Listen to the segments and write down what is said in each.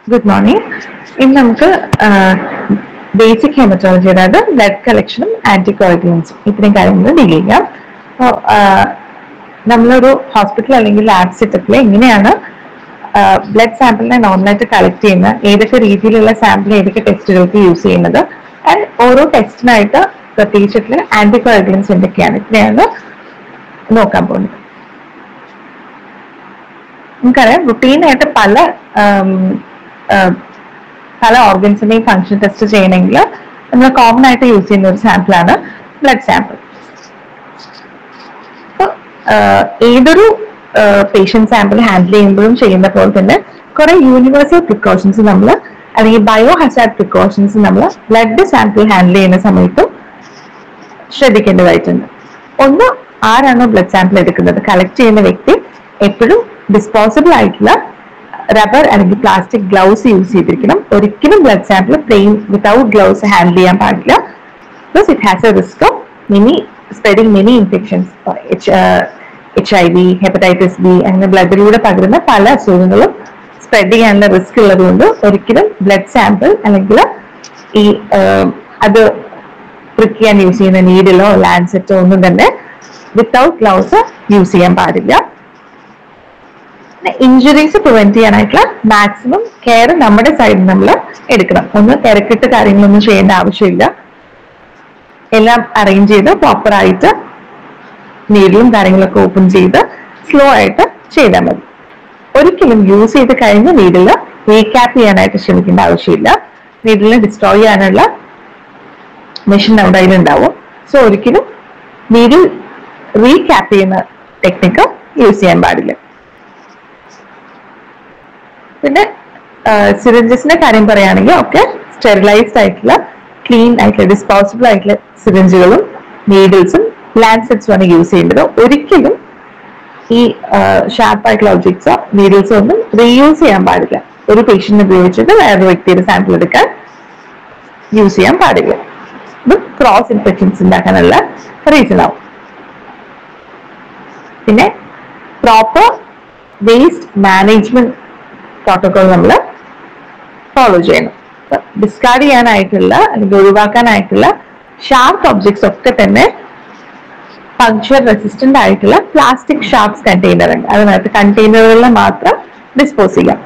Good morning ഇന്ന് നമുക്ക് basic haematology അതായത് ബ്ലഡ് കളക്ഷനും ആന്റികോയഗുലൻസും ഇത്രയും കാര്യങ്ങൾ ഡീൽ ചെയ്യാം അപ്പോൾ നമ്മളൊരു ഹോസ്പിറ്റൽ അല്ലെങ്കിൽ ലാബ് സെറ്റപ്പിൽ എങ്ങനെയാണ് ബ്ലഡ് സാമ്പിളിനെ നോർമലായിട്ട് കളക്ട് ചെയ്യുന്നത് ഏതൊക്കെ രീതിയിലുള്ള സാമ്പിൾ ഏതൊക്കെ ടെസ്റ്റുകൾക്ക് യൂസ് ചെയ്യുന്നത് ആൻഡ് ഓരോ ടെസ്റ്റിനായിട്ട് പ്രത്യേകിച്ചിട്ടുള്ള ആന്റികോയഗുലൻസ് എന്തൊക്കെയാണ് ഇത്രയാണ് നോക്കാൻ പോകുന്നത് നമുക്കറിയാം റുട്ടീനായിട്ട് പല ആം, ആ, പല ഓർഗൻസിന്റെയും ഫങ്ഷൻ ടെസ്റ്റ് ചെയ്യണമെങ്കിൽ നമ്മൾ കോമൺ ആയിട്ട് യൂസ് ചെയ്യുന്ന ഒരു സാമ്പിളാണ് ബ്ലഡ് സാമ്പിൾ ഏതൊരു പേഷ്യന്റ് സാമ്പിൾ ഹാൻഡിൽ ചെയ്യുമ്പോഴും ചെയ്യുന്ന പോലെ തന്നെ കുറെ യൂണിവേഴ്സൽ പ്രിക്കോഷൻസ് നമ്മൾ അല്ലെങ്കിൽ ബയോ ഹസാർഡ് പ്രിക്കോഷൻസ് നമ്മൾ ബ്ലഡ് സാമ്പിൾ ഹാൻഡിൽ ചെയ്യുന്ന സമയത്തും ശ്രദ്ധിക്കേണ്ടതായിട്ടുണ്ട് ഒന്ന് ആരാണോ ബ്ലഡ് സാമ്പിൾ എടുക്കുന്നത് കളക്ട് ചെയ്യുന്ന വ്യക്തി എപ്പോഴും ഡിസ്പോസിബിൾ ആയിട്ടുള്ള റബ്ബർ അല്ലെങ്കിൽ പ്ലാസ്റ്റിക് ഗ്ലൗസ് യൂസ് ചെയ്തിരിക്കണം ഒരിക്കലും blood sample plain without gloves handle ചെയ്യാൻ പാടില്ല because it has a risk of many spreading many infections H I V hepatitis B അങ്ങനെ ബ്ലഡിലൂടെ പകരുന്ന പല അസുഖങ്ങളും സ്പ്രെഡ് ചെയ്യാനുള്ള റിസ്ക് ഉള്ളതുകൊണ്ട് ഒരിക്കലും ബ്ലഡ് സാമ്പിൾ അല്ലെങ്കിൽ ഈ ആ, അത് പ്രിക്ക് ചെയ്യാൻ യൂസ് ചെയ്യുന്ന നീഡിലോ ലാൻസെറ്റോ ഒന്നും തന്നെ വിത്തൗട്ട് ഗ്ലൗസ് യൂസ് ചെയ്യാൻ പാടില്ല ഇഞ്ചുറീസ് പ്രിവെന്റ് ചെയ്യാനായിട്ടുള്ള മാക്സിമം കെയർ നമ്മുടെ സൈഡിൽ നമ്മൾ എടുക്കണം ഒന്ന് തിരക്കിട്ട് കാര്യങ്ങളൊന്നും ചെയ്യേണ്ട ആവശ്യമില്ല എല്ലാം അറേഞ്ച് ചെയ്ത് പ്രോപ്പർ ആയിട്ട് നീഡിലും കാര്യങ്ങളൊക്കെ ഓപ്പൺ ചെയ്ത് സ്ലോ ആയിട്ട് ചെയ്താൽ മതി ഒരിക്കലും യൂസ് ചെയ്ത് കഴിഞ്ഞ നീഡിൽ റീക്യാപ്പ് ചെയ്യാനായിട്ട് ശ്രമിക്കേണ്ട ആവശ്യമില്ല നീഡിലിനെ ഡിസ്ട്രോയ് ചെയ്യാനുള്ള മെഷീൻ നമ്മുടെ കയ്യിലുണ്ടാവും സോ ഒരിക്കലും നീഡിൽ റീക്യാപ്പ് ചെയ്യുന്ന ടെക്നിക്ക് യൂസ് ചെയ്യാൻ പാടില്ല പിന്നെ സിറിഞ്ചസിന്റെ കാര്യം പറയുകയാണെങ്കിൽ ഒക്കെ സ്റ്റെറിലൈസ്ഡ് ആയിട്ടുള്ള ക്ലീൻ ആയിട്ടുള്ള ഡിസ്പോസിബിൾ ആയിട്ടുള്ള സിറിഞ്ചുകളും നീഡിൽസും ലാൻസെറ്റ്സും ആണ് യൂസ് ചെയ്യേണ്ടത് ഒരിക്കലും ഈ ഷാർപ്പ് ആയിട്ടുള്ള ഒബ്ജക്ട്സോ നീഡിൽസോ ഒന്നും റീയൂസ് ചെയ്യാൻ പാടില്ല ഒരു പേഷ്യന്റ് ഉപയോഗിച്ചിട്ട് വേറൊരു വ്യക്തിയുടെ സാമ്പിൾ എടുക്കാൻ യൂസ് ചെയ്യാൻ പാടില്ല ഇത് ക്രോസ് ഇൻഫെക്ഷൻസ് ഉണ്ടാക്കാനുള്ള റീസൺ ആവും പിന്നെ പ്രോപ്പർ വേസ്റ്റ് മാനേജ്മെന്റ് പ്രോട്ടോകോൾ നമ്മൾ ഫോളോ ചെയ്യണം ഡിസ്കാർഡ് ചെയ്യാനായിട്ടുള്ള അല്ലെങ്കിൽ ഒഴിവാക്കാനായിട്ടുള്ള ഷാർപ്പ് ഒബ്ജക്ട്സ് ഒക്കെ തന്നെ പങ്ക്ചർ റെസിസ്റ്റന്റ് ആയിട്ടുള്ള പ്ലാസ്റ്റിക് ഷാർപ്സ് കണ്ടെയ്നർ ഉണ്ട് അതിനകത്ത് കണ്ടെയ്നറുകളിൽ മാത്രം ഡിസ്പോസ് ചെയ്യാം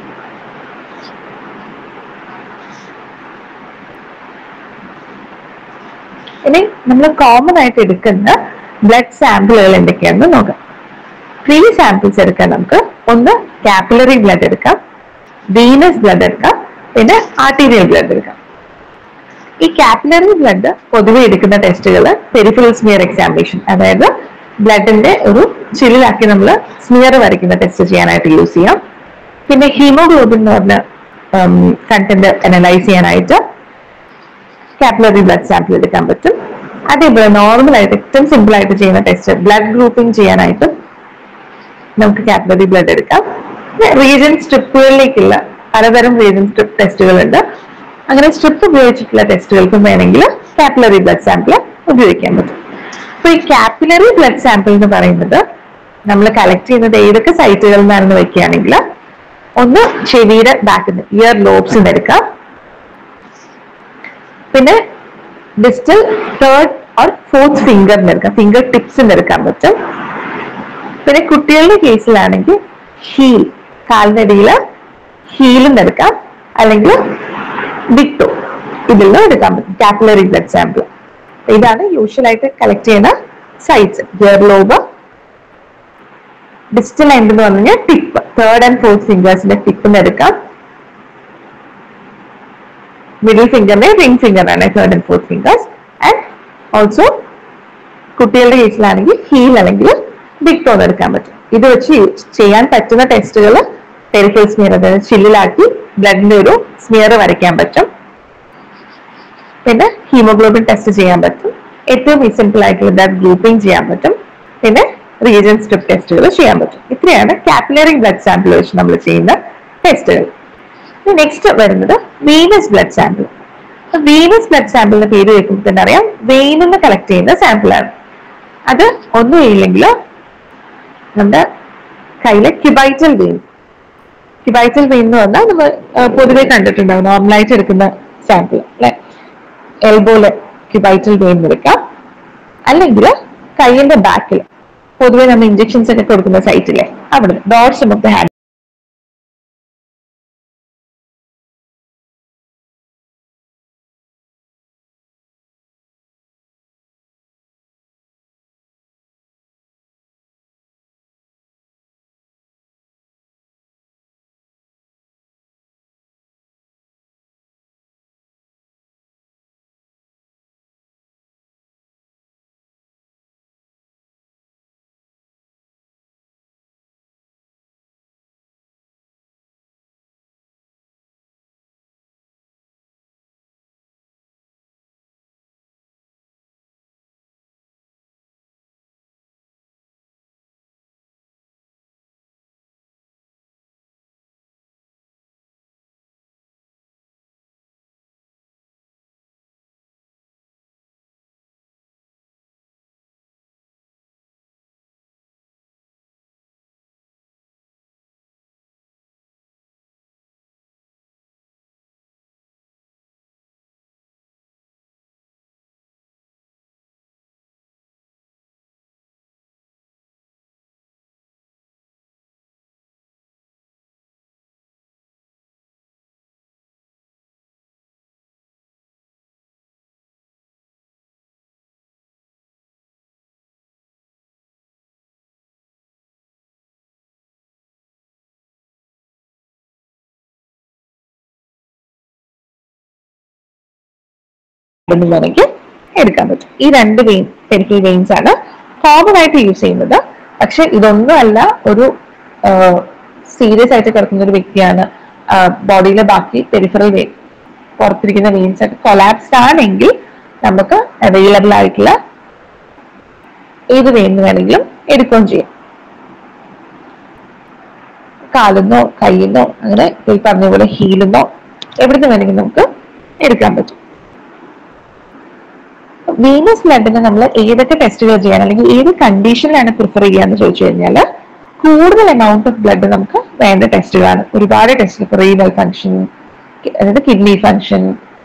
ഇനി നമ്മൾ കോമൺ ആയിട്ട് എടുക്കുന്ന ബ്ലഡ് സാമ്പിളുകൾ എന്തൊക്കെയാണെന്ന് നോക്കാം ത്രീ സാമ്പിൾസ് എടുക്കാം നമുക്ക് ഒന്ന് കാപ്പിലറി ബ്ലഡ് എടുക്കാം വീനസ് ബ്ലഡ് എടുക്കാം പിന്നെ ആർട്ടീരിയൽ ബ്ലഡ് എടുക്കാം ഈ കാപ്പിലറി ബ്ലഡ് പൊതുവെ എടുക്കുന്ന ടെസ്റ്റുകൾ പെരിഫറൽ സ്മിയർ എക്സാമിനേഷൻ അതായത് ബ്ലഡിന്റെ ഒരു ചില്ലിലാക്കി നമ്മൾ സ്മിയർ വരയ്ക്കുന്ന ടെസ്റ്റ് ചെയ്യാനായിട്ട് യൂസ് ചെയ്യാം പിന്നെ ഹീമോഗ്ലോബിൻ എന്ന് പറഞ്ഞ കണ്ടന്റ് അനലൈസ് ചെയ്യാനായിട്ട് കാപ്പിലറി ബ്ലഡ് സാമ്പിൾ എടുക്കാൻ പറ്റും അതേപോലെ നോർമൽ ആയിട്ട് ഏറ്റവും സിമ്പിൾ ആയിട്ട് ചെയ്യുന്ന ടെസ്റ്റ് ബ്ലഡ് ഗ്രൂപ്പിംഗ് ചെയ്യാനായിട്ട് നമുക്ക് കാപ്പിലറി ബ്ലഡ് എടുക്കാം റീജൻ സ്ട്രിപ്പുകളിലേക്കുള്ള പലതരം റീജൻ സ്ട്രിപ്പ് ടെസ്റ്റുകളുണ്ട് അങ്ങനെ സ്ട്രിപ്പ് ഉപയോഗിച്ചിട്ടുള്ള ടെസ്റ്റുകൾക്കും വേണമെങ്കിൽ കാപ്പിലറി ബ്ലഡ് സാമ്പിൾ ഉപയോഗിക്കാൻ പറ്റും അപ്പൊ ഈ കാപ്പിലറി ബ്ലഡ് സാമ്പിൾ എന്ന് പറയുന്നത് നമ്മൾ കളക്ട് ചെയ്യുന്നത് ഏതൊക്കെ സൈറ്റുകളിൽ നിന്നാണെന്ന് വെക്കുകയാണെങ്കിൽ ഒന്ന് ചെവിയുടെ ബാക്കിൽ ഇയർ ലോബ്സ് എടുക്കാം പിന്നെ ഡിസ്റ്റൽ തേർഡ് ഓർ ഫോർത്ത് ഫിംഗറിന് എടുക്കാം ഫിംഗർ ടിപ്സിന് എടുക്കാൻ പറ്റും പിന്നെ കുട്ടികളുടെ കേസിലാണെങ്കിൽ ഹീൽ കാലിനടിയിൽ ഹീലും എടുക്കാം അല്ലെങ്കിൽ വിക്ടോ ഇതിൽ നിന്ന് എടുക്കാൻ പറ്റും കാപ്പിലറി ബ്ലഡ് സാമ്പിൾ ഇതാണ് യൂഷ്വൽ ആയിട്ട് കളക്ട് ചെയ്യുന്ന sites earlobe digital end എന്ന് പറഞ്ഞു കഴിഞ്ഞാൽ ടിപ്പ് തേർഡ് ആൻഡ് ഫോർത്ത് ഫിംഗേഴ്സിന്റെ ടിപ്പിന് എടുക്കാം മിഡിൽ ഫിംഗറിനെ റിംഗ് ഫിംഗറാണ് third and fourth fingers and also കുട്ടികളുടെ കേസിലാണെങ്കിൽ ഹീൽ അല്ലെങ്കിൽ ബിഗ് ടോൺ എടുക്കാൻ പറ്റും ഇത് വെച്ച് യൂസ് ചെയ്യാൻ പറ്റുന്ന ടെസ്റ്റുകൾ പെരിഫൽ സ്മിയർ അതായത് ചില്ലിലാക്കി ബ്ലഡിന്റെ ഒരു സ്മിയർ വരയ്ക്കാൻ പറ്റും പിന്നെ ഹീമോഗ്ലോബിൻ ടെസ്റ്റ് ചെയ്യാൻ പറ്റും ഏറ്റവും സിമ്പിൾ ആയിട്ടുള്ള ബ്ലഡ് ഗ്രൂപ്പിംഗ് ചെയ്യാൻ പറ്റും പിന്നെ റീജൻ സ്ട്രിപ്പ് ടെസ്റ്റുകൾ ചെയ്യാൻ പറ്റും ഇത്രയാണ് കാപ്പിലറി ബ്ലഡ് സാമ്പിൾ വെച്ച് നമ്മൾ ചെയ്യുന്ന ടെസ്റ്റുകൾ നെക്സ്റ്റ് വരുന്നത് venous blood sample venous blood സാമ്പിളിന്റെ പേര് കേൾക്കുമ്പോൾ തന്നെ അറിയാം വെയിനിൽ നിന്ന് കളക്ട് ചെയ്യുന്ന സാമ്പിളാണ് അത് ഒന്നും ഇല്ലെങ്കിൽ നമ്മുടെ കയ്യിലെ ക്യുബൈറ്റൽ വെയിൻ ക്യുബൈറ്റൽ വെയിൻ എന്ന് പറഞ്ഞാൽ നമ്മൾ ആ, പൊതുവെ കണ്ടിട്ടുണ്ടാവും നോർമലായിട്ട് എടുക്കുന്ന സാമ്പിൾ അല്ലെ എൽബോയില് ക്യുബൈറ്റൽ വെയിൻ എടുക്കാം അല്ലെങ്കിൽ കൈയിന്റെ ബാക്കിൽ പൊതുവെ നമ്മൾ ഇഞ്ചക്ഷൻസ് ഒക്കെ കൊടുക്കുന്ന സൈറ്റിലെ അവിടെ ഡോട്ട്സ് ഓഫ് ദ ഹാൻഡ് എന്ന് വേണമെങ്കിൽ എടുക്കാൻ പറ്റും ഈ രണ്ട് വെയിൻ പെരിക്കൽ വെയിൻസ് ആണ് കോമൺ ആയിട്ട് യൂസ് ചെയ്യുന്നത് പക്ഷെ ഇതൊന്നും അല്ല ഒരു സീരിയസ് ആയിട്ട് കിടക്കുന്ന ഒരു വ്യക്തിയാണ് ബോഡിയിലെ ബാക്കി പെരിഫറൽ വെയിൻ പുറത്തിരിക്കുന്ന വെയിൻസ് ഒക്കെ കൊലാപ്സ്ഡ് ആണെങ്കിൽ നമുക്ക് അവൈലബിൾ ആയിട്ടുള്ള ഏത് വെയിൻ വേണമെങ്കിലും എടുക്കുകയും ചെയ്യാം കാലിന്നോ കയ്യിന്നോ അങ്ങനെ ഈ പറഞ്ഞ പോലെ ഹീലിന്നോ എവിടുന്ന് വേണമെങ്കിലും നമുക്ക് എടുക്കാൻ പറ്റും വീനസ് ബ്ലഡിന് നമ്മൾ ഏതൊക്കെ ടെസ്റ്റുകൾ ചെയ്യാൻ അല്ലെങ്കിൽ ഏത് കണ്ടീഷനിലാണ് പ്രിഫർ ചെയ്യാന്ന് ചോദിച്ചു കഴിഞ്ഞാൽ കൂടുതൽ എമൗണ്ട് ഓഫ് ബ്ലഡ് നമുക്ക് വേണ്ട ടെസ്റ്റുകളാണ് ഒരുപാട് ടെസ്റ്റ് റീനൽ ഫംഗ്ഷൻ അതായത് കിഡ്നി ഫംഗ്ഷൻ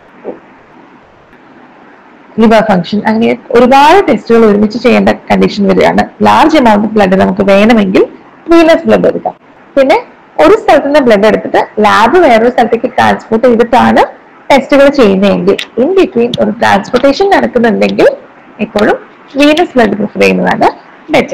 ലിവർ ഫംഗ്ഷൻ അങ്ങനെ ഒരുപാട് ടെസ്റ്റുകൾ ഒരുമിച്ച് ചെയ്യേണ്ട കണ്ടീഷൻ വരികയാണ് ലാർജ് എമൗണ്ട് ഓഫ് ബ്ലഡ് നമുക്ക് വേണമെങ്കിൽ വീനസ് ബ്ലഡ് എടുക്കാം പിന്നെ ഒരു സ്ഥലത്ത് നിന്ന് ബ്ലഡ് എടുത്തിട്ട് ലാബ് വേറൊരു സ്ഥലത്തേക്ക് ട്രാൻസ്പോർട്ട് ചെയ്തിട്ടാണ് ടെസ്റ്റുകൾ ചെയ്യുന്നതെങ്കിൽ ഇൻ ബിറ്റ്വീൻ ഒരു ട്രാൻസ്പോർട്ടേഷൻ നടക്കുന്നുണ്ടെങ്കിൽ എപ്പോഴും വീനസ് ബ്ലഡ് പ്രിഫർ ചെയ്യുന്നതാണ് ബെറ്റർ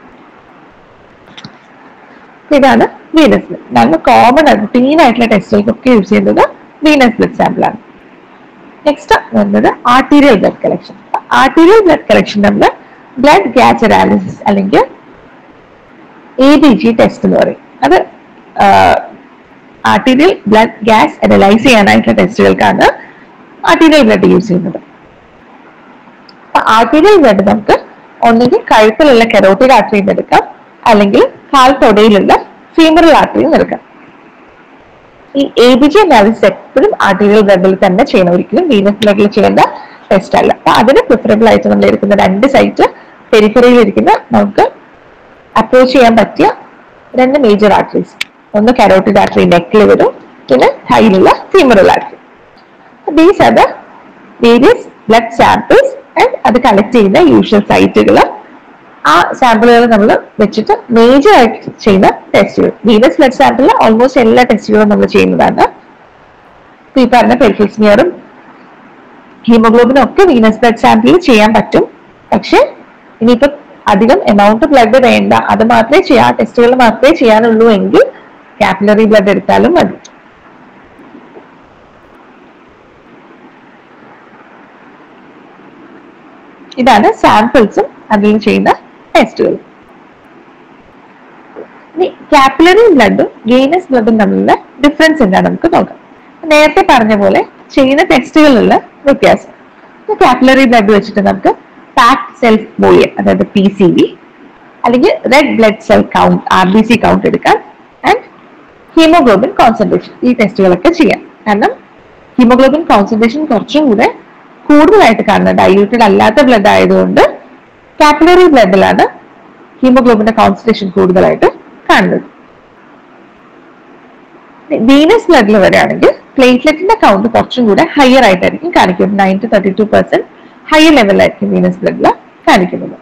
ഇതാണ് വീനസ് ബ്ലഡ് നമ്മൾ കോമൺ റുട്ടീൻ ആയിട്ടുള്ള ടെസ്റ്റുകൾക്കൊക്കെ യൂസ് ചെയ്യുന്നത് വീനസ് ബ്ലഡ് സാമ്പിൾ ആണ് നെക്സ്റ്റ് വരുന്നത് arterial blood collection arterial blood collection നമ്മൾ ബ്ലഡ് ഗ്യാസ് അനാലിസിസ് അല്ലെങ്കിൽ എ ബി ജി ടെസ്റ്റ് എന്ന് പറയും അത് ആർട്ടീരിയൽ ബ്ലഡ് ഗ്യാസ് അനലൈസ് ചെയ്യാനായിട്ടുള്ള ടെസ്റ്റുകൾക്കാണ് ആർട്ടീരിയൽ ബ്ലഡ് യൂസ് ചെയ്യുന്നത് അപ്പൊ ആർട്ടീരിയൽ ബ്ലഡ് നമുക്ക് ഒന്നുകിൽ കഴുത്തിലുള്ള കെറോട്ടിഡ് ആർട്ടറിയിൽ നിന്ന് എടുക്കാം അല്ലെങ്കിൽ കാൽ തൊടയിലുള്ള ഫീമറൽ ആർട്ടറിയിൽ നിന്ന് എടുക്കാം ഈ എ ബി ജി അനാലിസിസ് എപ്പോഴും ആർട്ടീരിയൽ ബ്ലഡിൽ തന്നെ ചെയ്യണം ഒരിക്കലും വീനസ് ബ്ലഡിൽ ചെയ്യേണ്ട ടെസ്റ്റ് അല്ല അപ്പൊ അതിന് പ്രിഫറബിൾ ആയിട്ട് നമ്മൾ എടുക്കുന്ന രണ്ട് സൈറ്റ് പെരിഫറിയിൽ ഇരിക്കുന്ന നമുക്ക് അപ്രോച്ച് ചെയ്യാൻ പറ്റിയ രണ്ട് മേജർ ആർട്ടറീസ് ഒന്ന് കരോട്ടിഡ് ആർട്ടറി നെക്കിൽ വരും പിന്നെ ഹൈയിലുള്ള femoral artery these are the various blood samples and അത് കളക്ട് ചെയ്യുന്ന യൂഷ്വൽ സൈറ്റുകൾ ആ സാമ്പിളുകൾ നമ്മൾ വെച്ചിട്ട് മേജർ ആയിട്ട് ചെയ്യുന്ന ടെസ്റ്റുകൾ വീനസ് ബ്ലഡ് സാമ്പിളിൽ ഓൾമോസ്റ്റ് എല്ലാ ടെസ്റ്റുകളും നമ്മൾ ചെയ്യുന്നതാണ് ഇപ്പൊ ഈ പറഞ്ഞ പെരിഫിസ്മിയറും ഹീമോഗ്ലോബിനും ഒക്കെ വീനസ് ബ്ലഡ് സാമ്പിളിൽ ചെയ്യാൻ പറ്റും പക്ഷെ ഇനിയിപ്പോ അധികം എമൗണ്ട് ബ്ലഡ് വേണ്ട അത് മാത്രമേ ചെയ്യാ ടെസ്റ്റുകൾ മാത്രമേ ചെയ്യാനുള്ളൂ എങ്കിൽ കാപ്പിലറി ബ്ലഡ് എടുത്താലും മതി ഇതാണ് സാമ്പിൾസും അതിൽ ചെയ്യുന്ന ടെസ്റ്റുകൾ ഇനി കാപ്പിലറി ബ്ലഡും ഗെയിനസ് ബ്ലഡും തമ്മിലുള്ള ഡിഫറൻസ് എന്താണ് നമുക്ക് നോക്കാം നേരത്തെ പറഞ്ഞ പോലെ ചെയ്യുന്ന ടെസ്റ്റുകളിലുള്ള വ്യത്യാസം കാപ്പിലറി ബ്ലഡ് വെച്ചിട്ട് നമുക്ക് പാക്ട് സെൽഫ് വോളിയം അതായത് പി സി വി അല്ലെങ്കിൽ red blood cell count R B C count എടുക്കാം ആൻഡ് ഹീമോഗ്ലോബിൻ കോൺസെൻട്രേഷൻ ഈ ടെസ്റ്റുകളൊക്കെ ചെയ്യാം കാരണം ഹീമോഗ്ലോബിൻ കോൺസെൻട്രേഷൻ കുറച്ചും കൂടെ കൂടുതലായിട്ട് കാണുന്നത് ഡൈല്യൂട്ടഡ് അല്ലാത്ത ബ്ലഡ് ആയതുകൊണ്ട് കാപ്പിലറി ബ്ലഡിലാണ് ഹീമോഗ്ലോബിന്റെ കോൺസെൻട്രേഷൻ കൂടുതലായിട്ട് കാണുന്നത് വീനസ് ബ്ലഡിൽ വരികയാണെങ്കിൽ പ്ലേറ്റ്ലെറ്റിന്റെ കൗണ്ട് കുറച്ചും കൂടെ ഹയർ ആയിട്ടായിരിക്കും കാണിക്കുന്നത് nine to thirty two percent higher ലെവലായിരിക്കും വീനസ് ബ്ലഡിൽ കാണിക്കുന്നത്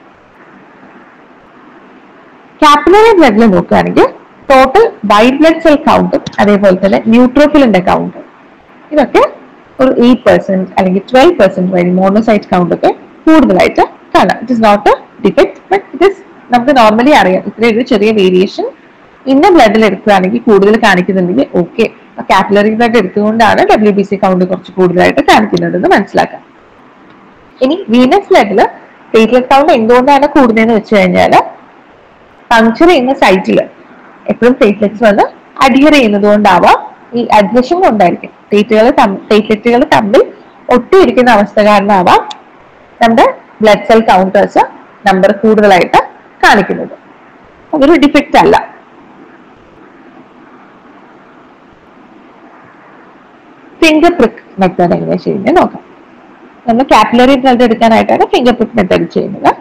കാപ്പിലറി ബ്ലഡിൽ നോക്കുകയാണെങ്കിൽ ടോട്ടൽ വൈറ്റ് ബ്ലഡ് സെൽ കൗണ്ടും അതേപോലെ തന്നെ ന്യൂട്രോഫിലിന്റെ കൗണ്ടും ഇതൊക്കെ ഒരു എയ്റ്റ് പെർസെന്റ് അല്ലെങ്കിൽ ട്വൽവ് പെർസെന്റ് വഴി മോണോസൈറ്റ് കൗണ്ട് ഒക്കെ കൂടുതലായിട്ട് കാണാം it is not a defect but it is നമുക്ക് നോർമലി അറിയാം ഇത്രയും ഒരു ചെറിയ വേരിയേഷൻ ഇന്ന ബ്ലഡിൽ എടുക്കുകയാണെങ്കിൽ കൂടുതൽ കാണിക്കുന്നുണ്ടെങ്കിൽ ഓക്കെ കാപ്പിലറി ബ്ലഡ് എടുത്തുകൊണ്ടാണ് ഡബ്ല്യു ബി സി കൗണ്ട് കുറച്ച് കൂടുതലായിട്ട് കാണിക്കുന്നത് എന്ന് മനസ്സിലാക്കാം ഇനി വീനസ് ബ്ലഡിൽ പ്ലേറ്റ്ലെറ്റ് കൗണ്ട് എന്തുകൊണ്ടാണ് കൂടുന്നതെന്ന് വെച്ച് കഴിഞ്ഞാൽ പങ്ക്ചർ ചെയ്യുന്ന സൈറ്റിൽ എപ്പോഴും പ്ലേറ്റ്ലെറ്റ്സ് വന്ന് അഡിയർ ചെയ്യുന്നത് കൊണ്ടാവാം ഈ അഡ്മിഷൻ കൊണ്ടായിരിക്കും പ്ലേറ്റുകൾ പ്ലേറ്റ്ലെറ്റുകൾ തമ്മിൽ ഒട്ടിയിരിക്കുന്ന അവസ്ഥ കാരണമാവാം നമ്മുടെ ബ്ലഡ് സെൽ കൗണ്ടേഴ്സ് നമ്പർ കൂടുതലായിട്ട് കാണിക്കുന്നത് അതൊരു ഡിഫക്റ്റ് അല്ല ഫിംഗർ പ്രിക്ക് മെത്തേഡ് എങ്ങനെ ചെയ്യുന്നത് നോക്കാം നമ്മൾ കാപ്പിലറി ബ്ലഡ് എടുക്കാനായിട്ടാണ് ഫിംഗർ പ്രിക്ക് മെത്തേഡ് ചെയ്യുന്നത്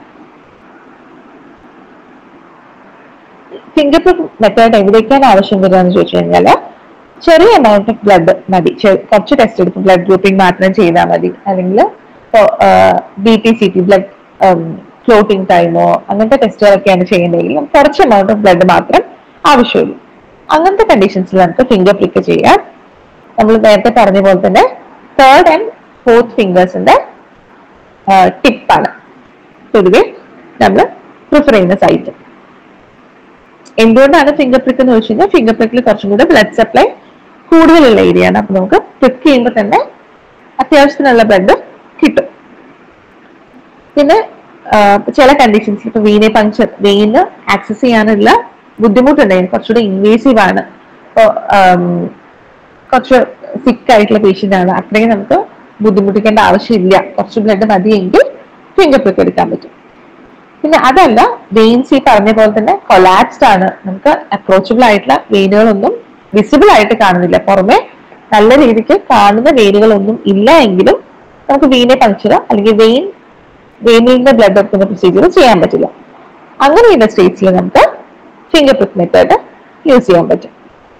ഫിംഗർ പ്രിക്ക് മെത്തേഡ് എവിടേക്കാണ് ആവശ്യം വരിക എന്ന് ചോദിച്ചു കഴിഞ്ഞാല് ചെറിയ എമൗണ്ട് ഓഫ് ബ്ലഡ് മതി ചെ- കുറച്ച് ടെസ്റ്റ് എടുക്കും ബ്ലഡ് ഗ്രൂപ്പിംഗ് മാത്രം ചെയ്താൽ മതി അല്ലെങ്കിൽ B T C T blood clotting ടൈമോ അങ്ങനത്തെ ടെസ്റ്റുകളൊക്കെയാണ് ചെയ്യേണ്ടതെങ്കിൽ നമുക്ക് കുറച്ച് എമൗണ്ട് ഓഫ് ബ്ലഡ് മാത്രം ആവശ്യമുള്ളൂ അങ്ങനത്തെ കണ്ടീഷൻസിൽ നമുക്ക് ഫിംഗർ പ്രിക്ക് ചെയ്യാം നമ്മൾ നേരത്തെ പറഞ്ഞ പോലെ തന്നെ തേർഡ് ആൻഡ് ഫോർത്ത് ഫിംഗേഴ്സിന്റെ ടിപ്പാണ് പൊതുവെ നമ്മൾ പ്രിഫർ ചെയ്യുന്ന സൈറ്റ് എന്തുകൊണ്ടാണ് ഫിംഗർ പ്രിക്ക് എന്ന് വെച്ച് കഴിഞ്ഞാൽ ഫിംഗർ പ്രിക്കിൽ കുറച്ചും കൂടെ ബ്ലഡ് സപ്ലൈ കൂടുതലുള്ള ഏരിയ ആണ് അപ്പൊ നമുക്ക് പ്രിക്ക് ചെയ്യുമ്പോൾ തന്നെ അത്യാവശ്യത്തിനുള്ള ബ്ലഡ് കിട്ടും പിന്നെ ആ, ചില കണ്ടീഷൻസ് ഇപ്പൊ വീനെ പങ്ക്ചർ വെയിന് ആക്സസ് ചെയ്യാനുള്ള ബുദ്ധിമുട്ടുണ്ടെങ്കിൽ കുറച്ചുകൂടെ ഇൻവേസീവ് ആണ് ഇപ്പൊ കുറച്ച് സിക്ക് ആയിട്ടുള്ള പേഷ്യന്റ് ആണ് അത്രയും നമുക്ക് ബുദ്ധിമുട്ടിക്കേണ്ട ആവശ്യമില്ല കുറച്ച് ബ്ലഡ് മതിയെങ്കിൽ ഫിംഗർ പ്രിക്ക് എടുക്കാൻ പറ്റും പിന്നെ അതല്ല വെയിൻസ് ഈ പറഞ്ഞ പോലെ തന്നെ കൊലാപ്സ്ഡ് ആണ് നമുക്ക് അപ്രോച്ചബിൾ ആയിട്ടുള്ള വെയിനുകളൊന്നും വിസിബിൾ ആയിട്ട് കാണുന്നില്ല പുറമെ നല്ല രീതിക്ക് കാണുന്ന വെയിനുകളൊന്നും ഇല്ല എങ്കിലും നമുക്ക് വെയിനെ പങ്ക്ചർ അല്ലെങ്കിൽ വെയിൻ വെയിനിൽ നിന്ന് ബ്ലഡ് എടുക്കുന്ന പ്രൊസീജിയർ ചെയ്യാൻ പറ്റില്ല അങ്ങനെയുള്ള സ്റ്റേറ്റ്സിൽ നമുക്ക് ഫിംഗർ പ്രിക്ക് മെത്തേഡ് യൂസ് ചെയ്യാൻ പറ്റും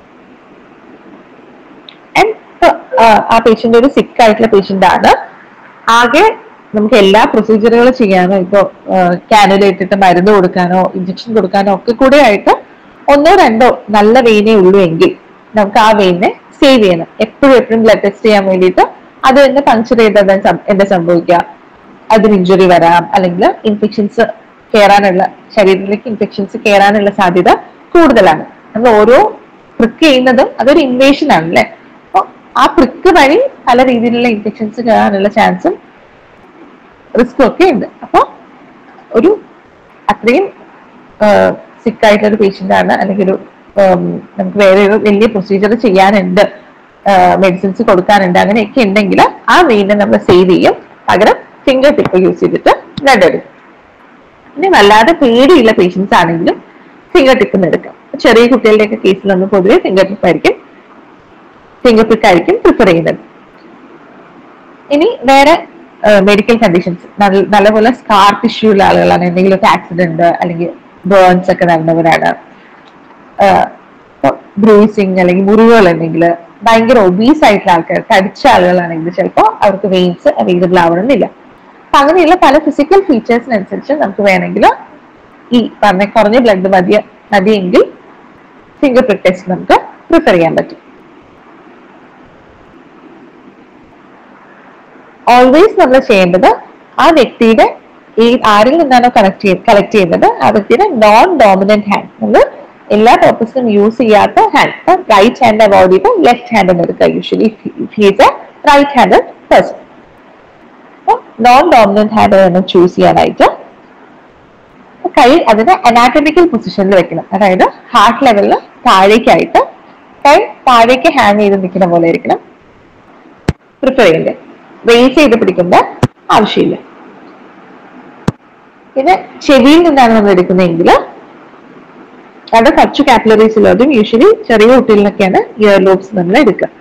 ആൻഡ് ആ പേഷ്യന്റ് ഒരു സിക്ക് ആയിട്ടുള്ള പേഷ്യന്റ് ആണ് ആകെ നമുക്ക് എല്ലാ പ്രൊസീജിയറുകളും ചെയ്യാനോ ഇപ്പോ കാനുല ഇട്ടിട്ട് മരുന്ന് കൊടുക്കാനോ ഇഞ്ചക്ഷൻ കൊടുക്കാനോ ഒക്കെ കൂടെ ആയിട്ട് ഒന്നോ രണ്ടോ നല്ല വെയിനേ ഉള്ളൂ എങ്കിൽ നമുക്ക് ആ വെയിനെ സേവ് ചെയ്യണം എപ്പോഴും എപ്പോഴും ബ്ലഡ് ടെസ്റ്റ് ചെയ്യാൻ വേണ്ടിയിട്ട് അത് തന്നെ പങ്ക്ചർ ചെയ്താൽ എന്താ സംഭവിക്കുക അതിന് ഇഞ്ചുറി വരാം അല്ലെങ്കിൽ ഇൻഫെക്ഷൻസ് കയറാനുള്ള ശരീരത്തിലേക്ക് ഇൻഫെക്ഷൻസ് കയറാനുള്ള സാധ്യത കൂടുതലാണ് നമ്മൾ ഓരോ പ്രിക്ക് ചെയ്യുന്നതും അതൊരു ഇൻവേഷൻ ആണ് അല്ലേ അപ്പൊ ആ പ്രിക്ക് വഴി പല രീതിയിലുള്ള ഇൻഫെക്ഷൻസ് കയറാനുള്ള ചാൻസും റിസ്ക്കും ഒക്കെ ഉണ്ട് അപ്പൊ ഒരു അത്രയും സിക്ക് ആയിട്ടുള്ള ഒരു പേഷ്യന്റ് ആണ് അല്ലെങ്കിൽ ഒരു ഉം, നമുക്ക് വേറെ ഒരു വലിയ പ്രൊസീജിയർ ചെയ്യാനുണ്ട് മെഡിസിൻസ് കൊടുക്കാനുണ്ട് അങ്ങനെയൊക്കെ ഉണ്ടെങ്കിൽ ആ വെയിനെ നമ്മൾ സേവ് ചെയ്യും പകരം ഫിംഗർ ടിപ്പ് യൂസ് ചെയ്തിട്ട് ബ്ലഡ് എടുക്കും പിന്നെ വല്ലാതെ പേടിയുള്ള പേഷ്യൻസ് ആണെങ്കിലും ഫിംഗർ ടിപ്പ് എടുക്കാം ചെറിയ കുട്ടികളുടെയൊക്കെ കേസിലൊന്നും പൊതുവെ ഫിംഗർ ടിപ്പ് ആയിരിക്കും ഫിംഗർ ടിപ്പ് ആയിരിക്കും പ്രിഫർ ചെയ്യുന്നത് ഇനി വേറെ മെഡിക്കൽ കണ്ടീഷൻസ് നല്ലപോലെ സ്കാർ ടിഷ്യൂ ഉള്ള ആളുകളാണ് എന്തെങ്കിലുമൊക്കെ ആക്സിഡന്റ് അല്ലെങ്കിൽ ബേൺസ് ഒക്കെ നടന്നവരാണ് ബ്രൂസിങ് അല്ലെങ്കിൽ മുറിവുകൾ ഉണ്ടെങ്കിൽ ഭയങ്കര ഒബീസ് ആയിട്ടുള്ള ആൾക്കാർ തടിച്ച ആളുകളാണെങ്കിൽ ചിലപ്പോൾ അവർക്ക് വെയിൻസ് അവൈലബിൾ ആവണമെന്നില്ല അപ്പൊ അങ്ങനെയുള്ള പല ഫിസിക്കൽ ഫീച്ചേഴ്സിനനുസരിച്ച് നമുക്ക് വേണമെങ്കിൽ ഈ പറഞ്ഞ കുറഞ്ഞ ബ്ലഡ് മതിയ മതിയെങ്കിൽ ഫിംഗർ പ്രിന്റ് ടെസ്റ്റ് നമുക്ക് പ്രിഫർ ചെയ്യാൻ പറ്റും ഓൾവേസ് നമ്മൾ ചെയ്യേണ്ടത് ആ വ്യക്തിയുടെ ഈ ആരിൽ നിന്നാണോ കണക്ട് ചെയ്ത് കളക്ട് ചെയ്യുന്നത് ആ വ്യക്തിയുടെ നോൺ ഡോമിനന്റ് ഹാൻഡ് നമ്മൾ എല്ലാ പർപ്പസിനും യൂസ് ചെയ്യാത്ത ഹാൻഡ് റൈറ്റ് ഹാൻഡ് അവോയ്ഡ് ചെയ്ത് ലെഫ്റ്റ് ഹാൻഡ് എന്ന് എടുക്കുക usually he's a right hand person non dominant hand തന്നെ ചൂസ് ചെയ്യാനായിട്ട് കൈ അതിനെ അനാറ്റമിക്കൽ പൊസിഷനിൽ വെക്കണം അതായത് ഹാർട്ട് ലെവലിൽ താഴേക്കായിട്ട് കൈ താഴേക്ക് ഹാങ് ചെയ്ത് നിൽക്കുന്ന പോലെ ഇരിക്കണം പ്രിഫർ ചെയ്യേണ്ടത് റേസ് ചെയ്ത് പിടിക്കേണ്ട ആവശ്യമില്ല പിന്നെ ചെവിയിൽ നിന്നാണ് നമ്മൾ എടുക്കുന്നതെങ്കിൽ അവിടെ കുറച്ച് കാപ്പിലറീസിലോട്ടും യൂഷ്വലി ചെറിയ കുട്ടികളിലൊക്കെയാണ് ഇയർ ലോബ്സ് നമ്മൾ എടുക്കുക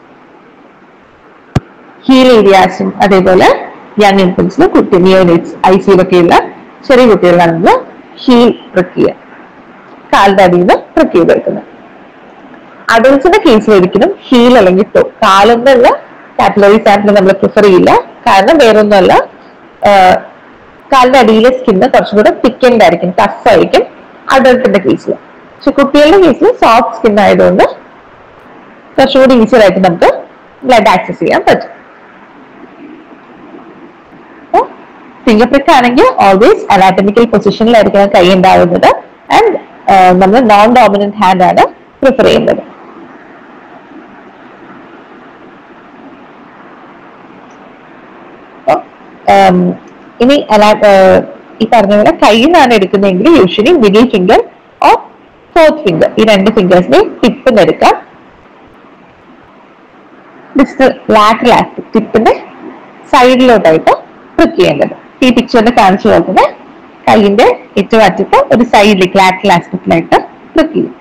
ഹീൽ ഏരിയാസും അതേപോലെ യങ് ഇൻഫൻസിലും കുട്ടി നിയോനേറ്റ്സ് ഐ സിയിലൊക്കെയുള്ള ചെറിയ കുട്ടികളിലാണ് നമ്മൾ ഹീൽ പ്രക്രിയ കാലിന്റെ അടിയിൽ നിന്ന് പ്രക്രിയ എടുക്കുന്നത് അഡൽസിന്റെ കേസിൽ ഒരിക്കലും ഹീൽ അല്ലെങ്കിൽ ടോ കാലൊന്നുള്ള കാപ്പിലറി സാമ്പിൾ നമ്മൾ പ്രിഫർ ചെയ്യില്ല കാരണം വേറൊന്നുമല്ല ആഹ് കാലിന്റെ അടിയിലെ സ്കിന്ന് കുറച്ചും കൂടെ തിക്കൻഡ് ആയിരിക്കും ടഫ് ആയിരിക്കും അഡൾട്ടിന്റെ കേസിൽ പക്ഷെ കുട്ടികളുടെ കേസിൽ സോഫ്റ്റ് സ്കിൻ ആയതുകൊണ്ട് കുറച്ചുകൂടി ഈസിയർ ആയിട്ട് നമുക്ക് ബ്ലഡ് ആക്സസ് ചെയ്യാൻ പറ്റും ഫിംഗർ പ്രിക്ക് ആണെങ്കിൽ ഓൾവേസ് അനാറ്റമിക്കൽ പൊസിഷനിലായിരിക്കണം കൈ ഉണ്ടാവുന്നത് ആൻഡ് നമ്മൾ നോൺ ഡോമിനന്റ് ഹാൻഡ് ആണ് പ്രിഫർ ചെയ്യുന്നത് അപ്പൊ, ഉം, ഇനി അലാ- ഏർ, ഈ പറഞ്ഞ പോലെ കയ്യിൽ നിന്നാണ് എടുക്കുന്നതെങ്കിൽ usually middle finger or fourth finger ഈ രണ്ട് ഫിംഗേഴ്സിനെ ടിപ്പിൽ എടുക്കാം ഡിസ്റ്റൽ ലാറ്ററൽ ആസ്പെക്ട് ടിപ്പിന്റെ സൈഡിലോട്ടായിട്ട് പ്രിക്ക് ചെയ്യേണ്ടത് ഈ പിക്ചറിൽ കാണിച്ചു പോലെ തന്നെ കൈയിന്റെ ഏറ്റവും അറ്റത്ത് ഒരു സൈഡിലേക്ക് ലാറ്ററൽ ആസ്പെക്റ്റിലായിട്ട് പ്രിക്ക് ചെയ്യും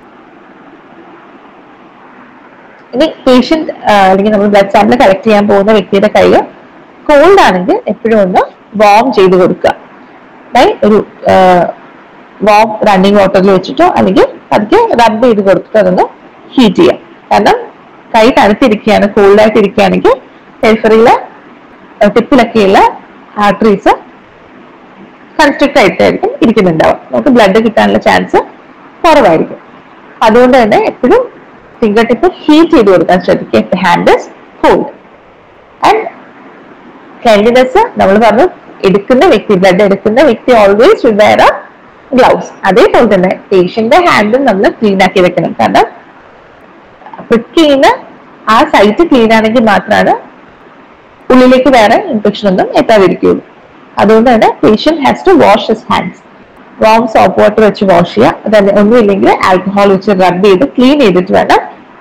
ഇനി പേഷ്യന്റ് അല്ലെങ്കിൽ നമ്മൾ ബ്ലഡ് സാമ്പിൾ കളക്ട് ചെയ്യാൻ പോകുന്ന വ്യക്തിയുടെ കൈ കോൾഡ് ആണെങ്കിൽ എപ്പോഴും ഒന്ന് വാം ചെയ്ത് കൊടുക്കുക ബൈ ഒരു വാം റണ്ണിങ് വാട്ടറിൽ വെച്ചിട്ടോ അല്ലെങ്കിൽ പതുക്കെ റബ്ബ് ചെയ്ത് കൊടുത്തിട്ടോ അതൊന്ന് ഹീറ്റ് ചെയ്യാം കാരണം കൈ തണുത്തിരിക്കുകയാണ് കോൾഡ് ആയിട്ട് ഇരിക്കുകയാണെങ്കിൽ പെരിഫറിയിലെ ടിപ്പിലൊക്കെയുള്ള ആർട്ടറീസ് കൺസ്ട്രക്ട് ആയിട്ടായിരിക്കും ഇരിക്കുന്നുണ്ടാവും നമുക്ക് ബ്ലഡ് കിട്ടാനുള്ള ചാൻസ് കുറവായിരിക്കും അതുകൊണ്ട് തന്നെ എപ്പോഴും ഫിംഗർ ടിപ്പ് ഹീറ്റ് ചെയ്ത് കൊടുക്കാൻ ശ്രദ്ധിക്കുക hand is cold and cleanliness നമ്മൾ പറഞ്ഞു എടുക്കുന്ന വ്യക്തി ബ്ലഡ് എടുക്കുന്ന വ്യക്തി ഓൾവേസ് വെയർ എ ഗ്ലൗസ് അതേപോലെ തന്നെ പേഷ്യന്റെ ഹാൻഡും നമ്മൾ ക്ലീൻ ആക്കി വെക്കണം കാരണം പ്രിക്ക് ചെയ്യുന്ന ആ സൈറ്റ് ക്ലീൻ ആണെങ്കിൽ മാത്രമാണ് ഉള്ളിലേക്ക് വേറെ ഇൻഫെക്ഷൻ ഒന്നും എത്താതിരിക്കുകയുള്ളൂ അതുകൊണ്ട് തന്നെ patient has to wash his hands warm soap water വെച്ച് വാഷ് ചെയ്യുക അതല്ല ഒന്നുമില്ലെങ്കിൽ ആൽക്കഹോൾ വെച്ച് റബ് ചെയ്ത് ക്ലീൻ ചെയ്തിട്ട് വേണം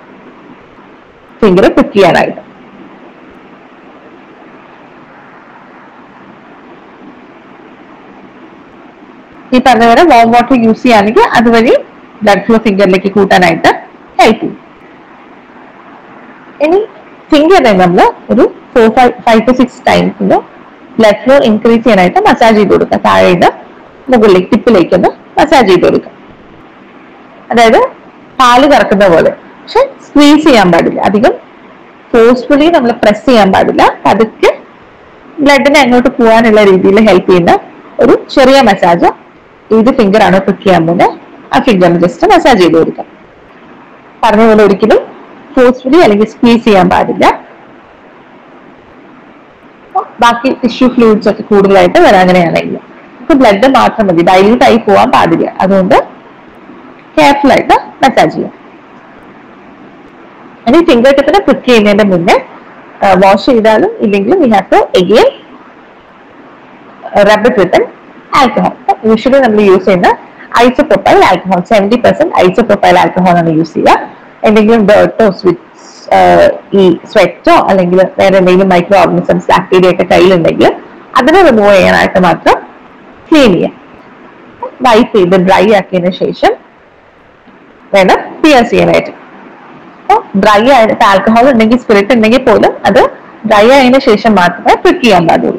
ഫിംഗർ പിക്ക് ചെയ്യാനായിട്ട് ഈ പറഞ്ഞ പോലെ വാം വാട്ടർ യൂസ് ചെയ്യുകയാണെങ്കിൽ അതുവഴി ബ്ലഡ് ഫ്ലോ ഫിംഗറിലേക്ക് കൂട്ടാനായിട്ട് ഹെൽപ്പ് ചെയ്യും ഇനി ഫിംഗറിനെ നമ്മൾ ഒരു four five five to six ടൈംസിന് ബ്ലഡ് ഫ്ലോ ഇൻക്രീസ് ചെയ്യാനായിട്ട് മസാജ് ചെയ്ത് കൊടുക്കുക താഴെ നിന്ന് മുകളിലേക്ക് ടിപ്പിലേക്ക് ഒന്ന് മസാജ് ചെയ്ത് കൊടുക്കുക അതായത് പാല് കറക്കുന്ന പോലെ പക്ഷെ സ്ക്വീസ് ചെയ്യാൻ പാടില്ല അധികം ഫോഴ്സ്ഫുള്ളി നമ്മൾ പ്രസ് ചെയ്യാൻ പാടില്ല പതുക്കെ ബ്ലഡിനെ അങ്ങോട്ട് പോകാനുള്ള രീതിയിൽ ഹെൽപ്പ് ചെയ്യുന്ന ഒരു ചെറിയ മസാജ് ഏത് ഫിംഗർ ആണോ പിക്ക് ചെയ്യാൻ പോകുന്നത് ആ ഫിംഗറിന് ജസ്റ്റ് മസാജ് ചെയ്ത് കൊടുക്കാം പറഞ്ഞ പോലെ ഒരിക്കലും ഫോഴ്സ്ഫുള്ളി അല്ലെങ്കിൽ സ്ക്വീസ് ചെയ്യാൻ പാടില്ല അപ്പൊ ബാക്കി ടിഷ്യൂ ഫ്ലൂയിഡ്സ് ഒക്കെ കൂടുതലായിട്ട് വരാൻ അങ്ങനെയാണെങ്കിൽ നമുക്ക് ബ്ലഡ് മാത്രം മതി ഡൈല്യൂട്ട് ആയി പോകാൻ പാടില്ല അതുകൊണ്ട് കെയർഫുൾ ആയിട്ട് മസാജ് ചെയ്യാം ഇനി ഫിംഗർ ടിപ്പിനെ പിക്ക് ചെയ്യുന്നതിന്റെ മുന്നേ വാഷ് ചെയ്താലും ഇല്ലെങ്കിലും we have to again rub with alcohol usually നമ്മൾ യൂസ് ചെയ്യുന്ന isopropyl alcohol seventy percent isopropyl alcohol ആണ് യൂസ് ചെയ്യുക എന്തെങ്കിലും ഡേർട്ടോ സ്വിറ്റ് ഈ സ്വെറ്റോ അല്ലെങ്കിൽ വേറെ എന്തെങ്കിലും മൈക്രോ ഓർഗനിസംസ് ബാക്ടീരിയ ഒക്കെ കയ്യിലുണ്ടെങ്കിൽ അതിനെ റിമൂവ് ചെയ്യാനായിട്ട് മാത്രം ക്ലീൻ ചെയ്യാം വൈപ്പ് ചെയ്ത് ഡ്രൈ ആക്കിയതിനു ശേഷം വേണം പിയേഴ്സ് ചെയ്യാനായിട്ട് അപ്പോൾ ഡ്രൈ ആയിട്ട് ആൽക്കഹോൾ ഉണ്ടെങ്കിൽ സ്പിരിറ്റ് ഉണ്ടെങ്കിൽ പോലും അത് ഡ്രൈ ആയതിനു ശേഷം മാത്രമേ പിക്ക് ചെയ്യാൻ പാടുള്ളൂ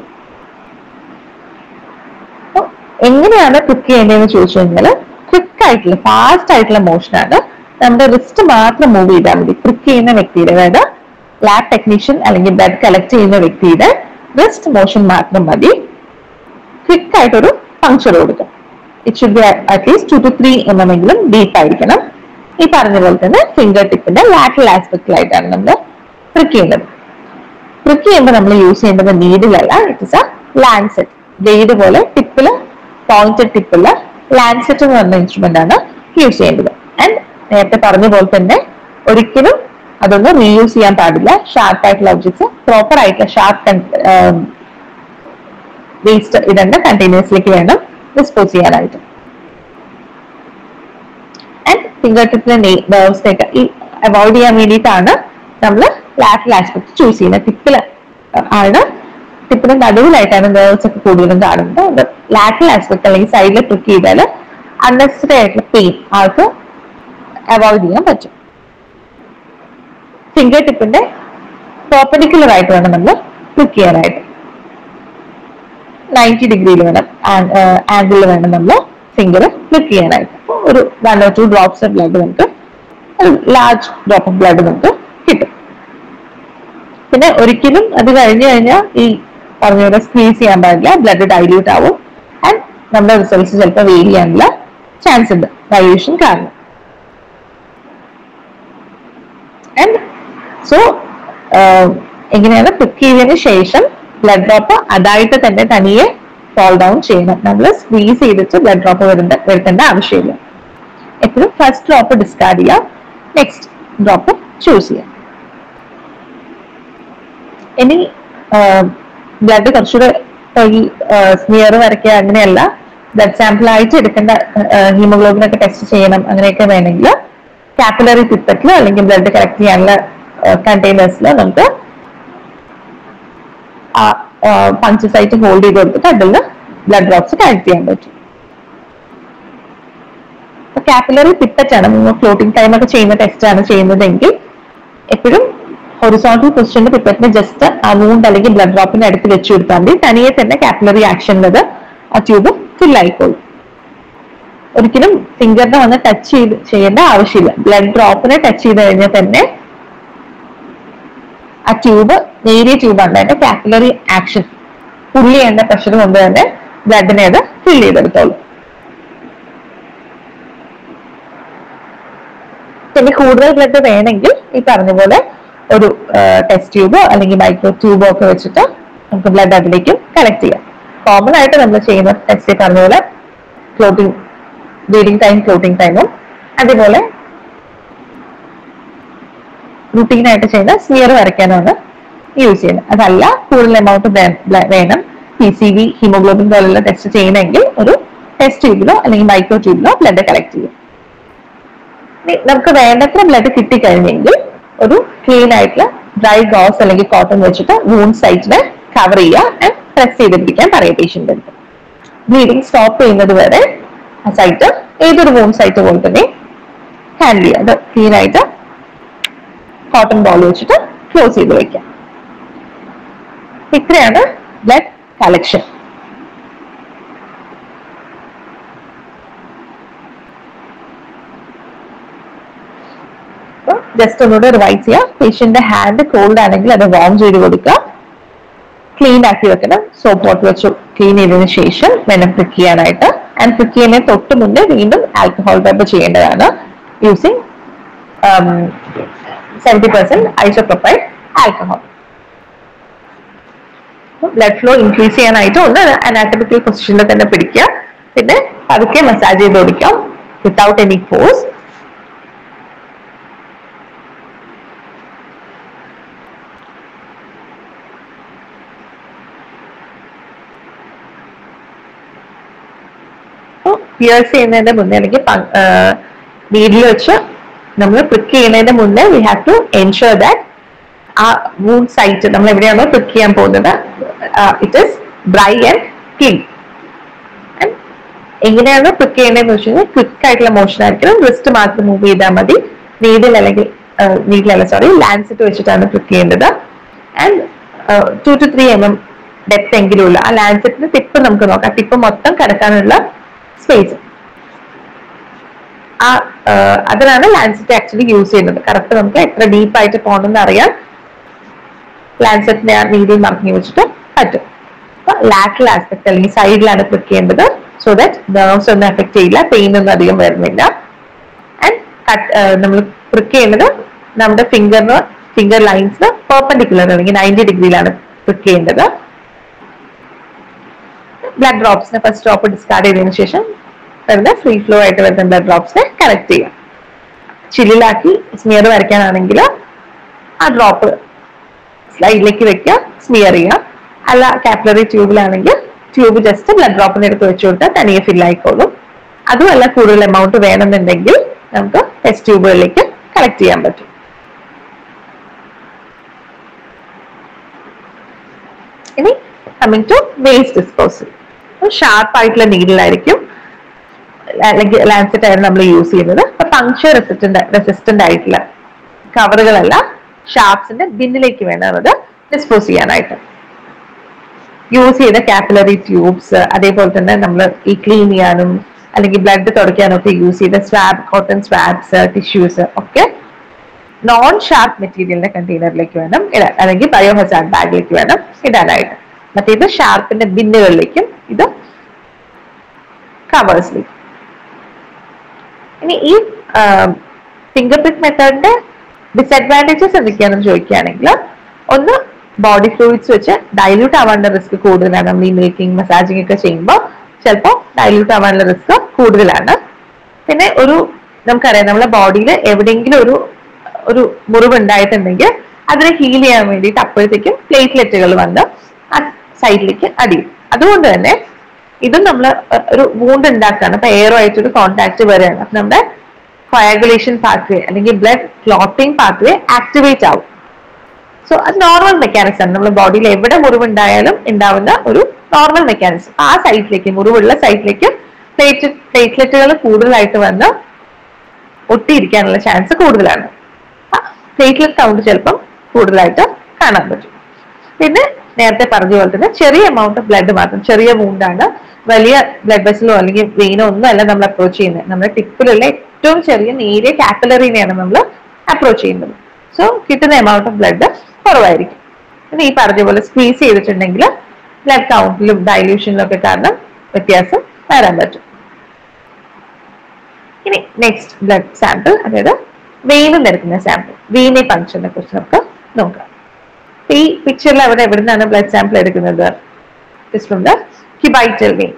അപ്പൊ എങ്ങനെയാണ് പിക്ക് ചെയ്യേണ്ടതെന്ന് ചോദിച്ചു കഴിഞ്ഞാൽ ക്വിക്ക് ആയിട്ടുള്ള ഫാസ്റ്റ് ആയിട്ടുള്ള മോഷനാണ് നമ്മുടെ റിസ്റ്റ് മാത്രം മൂവ് ചെയ്താൽ മതി പിക്ക് ചെയ്യുന്ന വ്യക്തിയുടെ അതായത് ലാബ് ടെക്നീഷ്യൻ അല്ലെങ്കിൽ ബ്ലഡ് കളക്ട് ചെയ്യുന്ന വ്യക്തിയുടെ റിസ്റ്റ് മോഷൻ മാത്രം മതി ക്വിക്ക് ആയിട്ടൊരു പങ്ക്ചർ കൊടുക്കാം it should be at least two two three M M എങ്കിലും ഡീപ്പ് ആയിരിക്കണം ഈ പറഞ്ഞ പോലെ തന്നെ ഫിംഗർ ടിപ്പിന്റെ ലാറ്ററൽ ആസ്പെക്റ്റിലായിട്ടാണ് നമ്മൾ പ്രിക്ക് ചെയ്യുന്നത് പ്രിക്ക് ചെയ്യുമ്പോൾ നമ്മൾ യൂസ് ചെയ്യേണ്ടത് നീഡിലല്ല it is a lancet blade പോലെ ടിപ്പില് പോയിന്റഡ് ടിപ്പില് ലാൻസെറ്റ് എന്ന് പറഞ്ഞ ഇൻസ്ട്രുമെന്റ് ആണ് യൂസ് ചെയ്യേണ്ടത് ആൻഡ് നേരത്തെ പറഞ്ഞ പോലെ തന്നെ ഒരിക്കലും അതൊന്നും റീയൂസ് ചെയ്യാൻ പാടില്ല ഷാർപ്പ് ആയിട്ടുള്ള ഒബ്ജക്ട്സ് പ്രോപ്പർ ആയിട്ടുള്ള ഷാർപ്പ് വേസ്റ്റ് ഇടേണ്ട കണ്ടെയ്നേഴ്സിലേക്ക് വേണം ഡിസ്പോസ് ചെയ്യാനായിട്ട് ആൻഡ് ഫിംഗർ ടിപ്പിലെ നെർവ്സിനെയൊക്കെ ഈ അവോയ്ഡ് ചെയ്യാൻ വേണ്ടിയിട്ടാണ് നമ്മൾ ലാറ്ററൽ ആസ്പെക്ട് ചൂസ് ചെയ്യുന്നത് ടിപ്പില് ആണ് ടിപ്പിന് നടുവിലായിട്ടാണ് നെർവ്സ് ഒക്കെ കൂടുതലും കാണുന്നത് ലാറ്ററൽ ആസ്പെക്ട് അല്ലെങ്കിൽ സൈഡിൽ ട്രിക്ക് ചെയ്താൽ അൺനെസറി ആയിട്ടുള്ള പെയിൻ ആൾക്ക് അവോയ്ഡ് ചെയ്യാൻ പറ്റും ഫിംഗർ ടിപ്പിന്റെ പെർപെൻഡിക്കുലർ ആയിട്ട് വേണം നമ്മൾ ക്ലിക്ക് ചെയ്യാനായിട്ട് നയൻറ്റി ഡിഗ്രിയിൽ വേണം ആംഗിളിൽ വേണം നമ്മൾ ഫിംഗർ ക്ലിക്ക് ചെയ്യാനായിട്ട് അപ്പൊ ഒരു one or two drops of blood നമുക്ക് ലാർജ് ഡ്രോപ്പ് ഓഫ് ബ്ലഡ് നമുക്ക് കിട്ടും പിന്നെ ഒരിക്കലും അത് കഴിഞ്ഞു കഴിഞ്ഞാൽ ഈ പറഞ്ഞ പോലെ സ്ക്വീസ് ചെയ്യാൻ പാടില്ല ബ്ലഡ് ഡൈല്യൂട്ട് ആവും ആൻഡ് നമ്മുടെ റിസൾട്ട്സ് ചിലപ്പോൾ വേരി ചെയ്യാനുള്ള ചാൻസ് ഉണ്ട് ഡൈല്യൂഷൻ കാരണം ആൻഡ് സോ എങ്ങനെയാണ് കുക്ക് ചെയ്തതിന് ശേഷം ബ്ലഡ് ഡ്രോപ്പ് അതായിട്ട് തന്നെ തനിയെ ഫോൾ ഡൗൺ ചെയ്യണം നമ്മൾ സ്ക്വീസ് ചെയ്തിട്ട് ബ്ലഡ് ഡ്രോപ്പ് വരുന്ന വരുത്തേണ്ട ആവശ്യമില്ല എപ്പോഴും ഫസ്റ്റ് ഡ്രോപ്പ് ഡിസ്കാർഡ് ചെയ്യാം നെക്സ്റ്റ് ഡ്രോപ്പ് ചൂസ് ചെയ്യാം ഇനി ബ്ലഡ് കുറച്ചുകൂടെ ഇപ്പൊ ഈ സ്മിയർ വരയ്ക്കുക അങ്ങനെയല്ല ബ്ലഡ് സാമ്പിൾ ആയിട്ട് എടുക്കേണ്ട ഹീമോഗ്ലോബിൻ ഒക്കെ ടെസ്റ്റ് ചെയ്യണം അങ്ങനെയൊക്കെ വേണമെങ്കിൽ കാപ്പിലറി പിപ്പറ്റിലോ അല്ലെങ്കിൽ ബ്ലഡ് കളക്ട് ചെയ്യാനുള്ള കണ്ടെയ്നേഴ്സിലോ നമുക്ക് പഞ്ചസൈറ്റ് ഹോൾഡ് ചെയ്ത് കൊടുത്തിട്ട് അതിൽ നിന്ന് ബ്ലഡ് ഡ്രോപ്സ് കളക്ട് ചെയ്യാൻ പറ്റും കാപ്പിലറി പിപ്പറ്റ് ആണ് നിങ്ങൾ ഫ്ലോട്ടിംഗ് ടൈം ഒക്കെ ചെയ്യുന്ന ടെസ്റ്റ് ആണ് ചെയ്യുന്നതെങ്കിൽ എപ്പോഴും ഹൊറിസോണ്ടൽ പൊസിഷനിൽ പിപ്പറ്റിന് ജസ്റ്റ് ആ വൂണ്ട് അല്ലെങ്കിൽ ബ്ലഡ് ഡ്രോപ്പിന്റെ അടുത്ത് വെച്ച് കൊടുത്താൽ മതി തനിയെ തന്നെ കാപ്പിലറി ആക്ഷനിലത് ആ ട്യൂബ് ഫിൽ ആയിക്കോളും ഒരിക്കലും ഫിംഗറിനെ വന്ന് ടച്ച് ചെയ്ത് ചെയ്യേണ്ട ആവശ്യമില്ല ബ്ലഡ് ഡ്രോപ്പിനെ ടച്ച് ചെയ്ത് കഴിഞ്ഞാൽ തന്നെ ആ ട്യൂബ് നേരിയ ട്യൂബാണ് അതിന്റെ കാപ്പിലറി ആക്ഷൻ പുള്ളി ചെയ്യേണ്ട പ്രഷർ കൊണ്ട് തന്നെ ബ്ലഡിനെ അത് ഫിൽ ചെയ്തെടുത്തോളും പിന്നെ കൂടുതൽ ബ്ലഡ് വേണമെങ്കിൽ ഈ പറഞ്ഞ പോലെ ഒരു ടെസ്റ്റ് ട്യൂബോ അല്ലെങ്കിൽ മൈക്രോ ട്യൂബോ ഒക്കെ വെച്ചിട്ട് നമുക്ക് ബ്ലഡ് അതിലേക്ക് കളക്ട് ചെയ്യാം കോമൺ ആയിട്ട് നമ്മൾ ചെയ്യുന്ന ടെസ്റ്റ് പറഞ്ഞ പോലെ ക്ലോട്ടിംഗ് ബ്ലീഡിംഗ് ടൈം ക്ലോട്ടിംഗ് ടൈമും അതേപോലെ റുട്ടീൻ ആയിട്ട് ചെയ്യുന്ന സ്മിയർ വരയ്ക്കാനാണ് യൂസ് ചെയ്യുന്നത് അതല്ല കൂടുതൽ എമൗണ്ട് വേണം പി സി വി ഹീമോഗ്ലോബിൻ പോലുള്ള ടെസ്റ്റ് ചെയ്യണമെങ്കിൽ ഒരു ടെസ്റ്റ് ട്യൂബിലോ അല്ലെങ്കിൽ മൈക്രോ ട്യൂബിലോ ബ്ലഡ് കളക്ട് ചെയ്യും ഇനി നമുക്ക് വേണ്ടത്ര ബ്ലഡ് കിട്ടിക്കഴിഞ്ഞെങ്കിൽ ഒരു ക്ലീൻ ആയിട്ടുള്ള ഡ്രൈ ഗോസ് അല്ലെങ്കിൽ കോട്ടൺ വെച്ചിട്ട് വൂൺ സൈറ്റിനെ കവർ ചെയ്യുക ആൻഡ് പ്രസ് ചെയ്ത് പിടിക്കാൻ പറയാം പേഷ്യന്റ് അടുത്ത് ബ്ലീഡിങ് സ്റ്റോപ്പ് ചെയ്യുന്നത് വരെ ആ സൈറ്റ് ഏതൊരു വൂൺ സൈറ്റ് പോലെ തന്നെ ഹാൻഡിൽ ചെയ്യുക അത് ക്ലീൻ ആയിട്ട് കോട്ടൺ ബോൾ വെച്ചിട്ട് ക്ലോസ് ചെയ്ത് വെക്കാം ഇത്രയാണ് ബ്ലഡ് കളക്ഷൻ ജസ്റ്റ് ഒന്നുകൂടെ റിവൈസ് ചെയ്യാം പേഷ്യന്റെ ഹാൻഡ് കോൾഡ് ആണെങ്കിൽ അത് വാം ചെയ്ത് കൊടുക്കുക ക്ലീൻ ആക്കി വെക്കണം സോപ്പ് വാട്ടർ വെച്ച് ക്ലീൻ ചെയ്തതിനു ശേഷം വെനം പ്രിക്ക് ചെയ്യാനായിട്ട് ആൻഡ് പ്രിക്ക് ചെയ്യുന്നതിന് തൊട്ട് മുന്നേ വീണ്ടും ആൽക്കഹോൾ ഡബ് ചെയ്യേണ്ടതാണ് using seventy percent isopropyl alcohol blood flow increase ചെയ്യാനായിട്ട് ഒന്ന് അനാറ്റമിക്കൽ പൊസിഷനിൽ തന്നെ പിടിക്കുക പിന്നെ പതുക്കെ മസാജ് ചെയ്ത് കൊടുക്കാം വിത്തൗട്ട് എനി ഫോഴ്സ് പിയേഴ്സ് ചെയ്യുന്നതിന്റെ മുന്നേ അല്ലെങ്കിൽ നീഡിൽ വെച്ച് നമ്മൾ പ്രിക്ക് ചെയ്യുന്നതിന്റെ മുന്നേ we have to ensure that ആ വൂണ്ട് സൈറ്റ് നമ്മൾ എവിടെയാണോ പ്രിക്ക് ചെയ്യാൻ പോകുന്നത് it is dry and clean എങ്ങനെയാണ് പ്രിക്ക് ചെയ്യേണ്ടതെന്ന് വെച്ച് കഴിഞ്ഞാൽ ക്വിക്ക് ആയിട്ടുള്ള മോഷൻ ആയിരിക്കണം റിസ്റ്റ് മാത്രം മൂവ് ചെയ്താൽ മതി നീഡിൽ അല്ലെങ്കിൽ നീഡിലല്ല സോറി ലാൻസിറ്റ് വെച്ചിട്ടാണ് പ്രിക്ക് ചെയ്യേണ്ടത് and two two three M M depth എങ്കിലും ഉള്ള ആ ലാൻസെറ്റിന്റെ ടിപ്പ് നമുക്ക് നോക്കാം ടിപ്പ് മൊത്തം കിടക്കാനുള്ള സ്പേസ് ആ അതിനാണ് ലാൻസെറ്റ് ആക്ച്വലി യൂസ് ചെയ്യുന്നത് കറക്റ്റ് നമുക്ക് എത്ര ഡീപ്പ് ആയിട്ട് പോകണമെന്ന് അറിയാൻ ലാൻസെറ്റിന്റെ ആ മീഡിയം മാർക്കിങ് വെച്ചിട്ട് പറ്റും അപ്പൊ ലാറ്ററൽ ആസ്പെക്ട് അല്ലെങ്കിൽ സൈഡിലാണ് ക്ലിക്ക് ചെയ്യേണ്ടത് സോ ദാറ്റ് നേർവ്സ് ഒന്നും എഫക്ട് ചെയ്യില്ല പെയിൻ ഒന്നും അധികം വരുന്നില്ല ആൻഡ് കട്ട് നമ്മൾ ക്ലിക്ക് ചെയ്യുന്നത് നമ്മുടെ ഫിംഗറിന് ഫിംഗർ ലൈൻസിന് പെർപെൻഡിക്കുലർ അല്ലെങ്കിൽ നയൻറ്റി ഡിഗ്രിയിലാണ് ക്ലിക്ക് ചെയ്യേണ്ടത് ബ്ലഡ് ഡ്രോപ്സിനെ ഫസ്റ്റ് ഡ്രോപ്പ് ഡിസ്കാർഡ് ചെയ്തതിനു ശേഷം വരുന്ന ഫ്രീ ഫ്ലോ ആയിട്ട് വരുന്ന ബ്ലഡ് ഡ്രോപ്സിനെ കറക്റ്റ് ചെയ്യാം ചില്ലിലാക്കി സ്മിയർ വരയ്ക്കാനാണെങ്കിൽ ആ ഡ്രോപ്പ് സ്ലൈഡിലേക്ക് വെക്കുക സ്മിയർ ചെയ്യുക അല്ല കാപ്പിലറി ട്യൂബിലാണെങ്കിൽ ട്യൂബ് ജസ്റ്റ് ബ്ലഡ് ഡ്രോപ്പിന് എടുത്ത് വെച്ച് കൊടുത്താൽ തനിയെ ഫിൽ ആയിക്കോളും അതുമല്ല കൂടുതൽ എമൗണ്ട് വേണമെന്നുണ്ടെങ്കിൽ നമുക്ക് ടെസ്റ്റ് ട്യൂബുകളിലേക്ക് കളക്ട് ചെയ്യാൻ പറ്റും ഇനി coming to waste disposal sharp ആയിട്ടുള്ള നീഡിലായിരിക്കും അല്ലെങ്കിൽ ലാൻസെറ്റ് ആയിരുന്നു നമ്മൾ യൂസ് ചെയ്യുന്നത് അപ്പൊ പങ്ക്ചർ റെസിസ്റ്റന്റ് റെസിസ്റ്റന്റ് ആയിട്ടുള്ള കവറുകളല്ല ഷാർപ്സിന്റെ ബിന്നിലേക്ക് വേണം അത് ഡിസ്പോസ് ചെയ്യാനായിട്ട് യൂസ് ചെയ്ത കാപ്പിലറി ട്യൂബ്സ് അതേപോലെ തന്നെ നമ്മൾ ഈ ക്ലീൻ ചെയ്യാനും അല്ലെങ്കിൽ ബ്ലഡ് തുടയ്ക്കാനൊക്കെ യൂസ് ചെയ്ത സ്വാബ് കോട്ടൺ സ്വാബ്സ് ടിഷ്യൂസ് ഒക്കെ നോൺ ഷാർപ്പ് മെറ്റീരിയലിന്റെ കണ്ടെയ്നറിലേക്ക് വേണം ഇടാൻ അല്ലെങ്കിൽ ബയോഹസാർഡ് ബാഗിലേക്ക് വേണം ഇടാനായിട്ട് മറ്റേത് ഷാർപ്പിന്റെ ബിന്നുകളിലേക്കും ഇത് കവേഴ്സിലേക്കും ഇനി ഈ ഫിംഗർ പ്രിന്റ് മെത്തേഡിന്റെ ഡിസഡ്വാൻറ്റേജസ് എന്തൊക്കെയാണെന്ന് ചോദിക്കുകയാണെങ്കിൽ ഒന്ന് ബോഡി ഫ്ലൂയിഡ്സ് വെച്ച് ഡൈല്യൂട്ട് ആവാനുള്ള റിസ്ക് കൂടുതലാണ് നമ്മൾ ഈ മിൽക്കിംഗ് മസാജിങ് ഒക്കെ ചെയ്യുമ്പോൾ ചിലപ്പോൾ ഡൈല്യൂട്ട് ആവാനുള്ള റിസ്ക് കൂടുതലാണ് പിന്നെ ഒരു നമുക്കറിയാം നമ്മുടെ ബോഡിയിൽ എവിടെയെങ്കിലും ഒരു ഒരു മുറിവ് ഉണ്ടായിട്ടുണ്ടെങ്കിൽ അതിനെ ഹീൽ ചെയ്യാൻ വേണ്ടിയിട്ട് അപ്പോഴത്തേക്കും പ്ലേറ്റ്ലെറ്റുകൾ വന്ന് ആ സൈഡിലേക്ക് അടിയും അതുകൊണ്ട് തന്നെ ഇതും നമ്മൾ ഒരു വൂണ്ട് ഉണ്ടാക്കുകയാണ് അപ്പൊ എയറുമായിട്ടൊരു കോൺടാക്ട് വരികയാണ് അപ്പൊ നമ്മുടെ കോയാഗുലേഷൻ പാത്വേ അല്ലെങ്കിൽ ബ്ലഡ് ക്ലോട്ടിംഗ് പാത്വേ ആക്ടിവേറ്റ് ആവും സോ അത് നോർമൽ മെക്കാനിസം ആണ് നമ്മുടെ ബോഡിയിൽ എവിടെ മുറിവുണ്ടായാലും ഉണ്ടാവുന്ന ഒരു നോർമൽ മെക്കാനിസം ആ സൈറ്റിലേക്ക് മുറിവുള്ള സൈറ്റിലേക്ക് പ്ലേറ്റ് പ്ലേറ്റ്ലെറ്റുകൾ കൂടുതലായിട്ട് വന്ന് ഒട്ടിയിരിക്കാനുള്ള ചാൻസ് കൂടുതലാണ് പ്ലേറ്റ്ലെറ്റ് കൗണ്ട് ചിലപ്പം കൂടുതലായിട്ട് കാണാൻ പറ്റും പിന്നെ നേരത്തെ പറഞ്ഞ പോലെ തന്നെ ചെറിയ എമൗണ്ട് ഓഫ് ബ്ലഡ് മാത്രം ചെറിയ വൂണ്ടാണ് വലിയ ബ്ലഡ് വെസലോ അല്ലെങ്കിൽ വെയിനോ ഒന്നും അല്ല നമ്മൾ അപ്രോച്ച് ചെയ്യുന്നത് നമ്മുടെ ടിപ്പിലുള്ള ഏറ്റവും ചെറിയ നേരിയ കാപ്പിലറിനെയാണ് നമ്മൾ അപ്രോച്ച് ചെയ്യുന്നത് സോ കിട്ടുന്ന എമൗണ്ട് ഓഫ് ബ്ലഡ് കുറവായിരിക്കും പിന്നെ ഈ പറഞ്ഞ പോലെ സ്ക്വീസ് ചെയ്തിട്ടുണ്ടെങ്കിൽ ബ്ലഡ് കൗണ്ടിലും ഡൈല്യൂഷനിലും ഒക്കെ കാരണം വ്യത്യാസം വരാൻ പറ്റും ഇനി നെക്സ്റ്റ് ബ്ലഡ് സാമ്പിൾ അതായത് വെയിനും എടുക്കുന്ന സാമ്പിൾ വീനെ ഫംഗ്ഷനെ കുറിച്ച് നമുക്ക് നോക്കാം ഈ പിക്ചറിൽ അവിടെ എവിടെ നിന്നാണ് ബ്ലഡ് സാമ്പിൾ എടുക്കുന്നത് from the cubital vein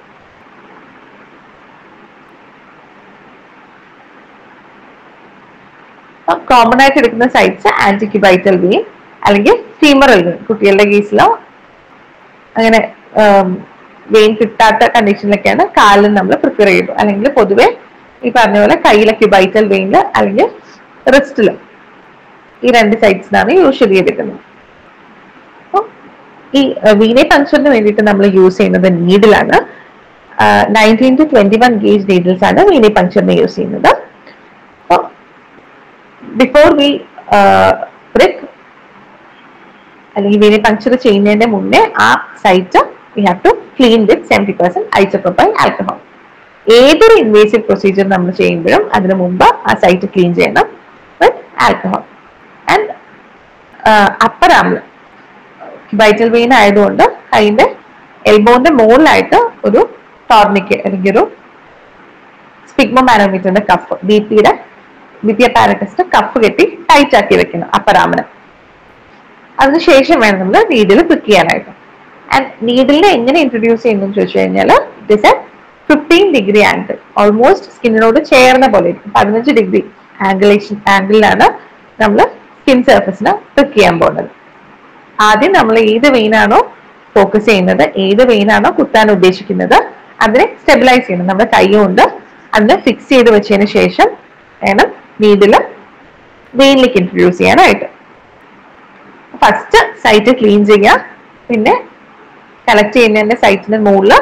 common ആയിട്ട് എടുക്കുന്ന സൈറ്റ്സ് ആന്റി ക്യുബൈറ്റൽ വെയിൻ അല്ലെങ്കിൽ ഫീമറൽ വെയിൻ കുട്ടികളുടെ കേസിലോ അങ്ങനെ വെയിൻ കിട്ടാത്ത കണ്ടീഷനിലൊക്കെയാണ് കാലിൽ നമ്മൾ പ്രിപ്പയർ ചെയ്യുന്നത് അല്ലെങ്കിൽ പൊതുവെ ഈ പറഞ്ഞ പോലെ കയ്യിലെ ക്യുബൈറ്റൽ വെയിനിൽ അല്ലെങ്കിൽ റിസ്റ്റിലും ഈ രണ്ട് സൈറ്റ്സിനാണ് യൂഷ്വലി എടുക്കുന്നത് അപ്പോൾ ഈ വീനെ ഫംഗ്ഷന് വേണ്ടിയിട്ട് നമ്മൾ യൂസ് ചെയ്യുന്നത് നീഡിലാണ് nineteen to twenty one gauge needles ആണ് വീനെ ഫംഗ്ഷന് യൂസ് ചെയ്യുന്നത് അപ്പോൾ ബിഫോർ വി പ്രിക് അല്ലെങ്കിൽ വീനെ പങ്ക്ചർ ചെയ്യുന്നതിന്റെ മുന്നേ ആ site we have to clean with seventy percent isopropyl alcohol ഏതൊരു ഇൻവേസീവ് പ്രൊസീജിയർ നമ്മൾ ചെയ്യുമ്പോഴും അതിനു മുമ്പ് ആ സൈറ്റ് ക്ലീൻ ചെയ്യണം വിത്ത് ആൽക്കഹോൾ ആൻഡ് അപ്പർ ആംല വൈറ്റൽ വെയിൻ ആയതുകൊണ്ട് അതിന്റെ എൽബോന്റെ മുകളിലായിട്ട് ഒരു ടോർണിക്ക് അല്ലെങ്കിൽ ഒരു സ്പിഗ്മോ മാനോമീറ്ററിന്റെ കഫ് ബി പിയുടെ ബി പി പാരറ്റസിന്റെ കഫ് കെട്ടി ടൈറ്റ് ആക്കി വെക്കണം അപ്പറാമന് അതിനുശേഷം വേണം നമ്മൾ നീഡിൽ പിക്ക് ചെയ്യാനായിട്ട് ആൻഡ് നീഡിലിനെ എങ്ങനെ ഇൻട്രൊഡ്യൂസ് ചെയ്യുന്നു ചോദിച്ചു കഴിഞ്ഞാൽ it is a fifteen degree angle almost സ്കിന്നിനോട് ചേർന്ന പോലെ ഇരിക്കും പതിനഞ്ച് ഡിഗ്രി ആംഗിളേഷൻ ആംഗിളിലാണ് നമ്മൾ സ്കിൻ സർഫസിന് പിക്ക് ചെയ്യാൻ പോകുന്നത് ആദ്യം നമ്മൾ ഏത് വെയിനാണോ ഫോക്കസ് ചെയ്യുന്നത് ഏത് വെയിനാണോ കുത്താൻ ഉദ്ദേശിക്കുന്നത് അതിനെ സ്റ്റെബിലൈസ് ചെയ്യണം നമ്മുടെ കൈ കൊണ്ട് അതിനെ ഫിക്സ് ചെയ്ത് വെച്ചതിന് ശേഷം വേണം നീഡില് വെയിനിലേക്ക് ഇൻട്രൊഡ്യൂസ് ചെയ്യാനായിട്ട് ഫസ്റ്റ് സൈറ്റ് ക്ലീൻ ചെയ്യുക പിന്നെ കളക്ട് ചെയ്യുന്നതിന്റെ സൈറ്റിന് മുകളിൽ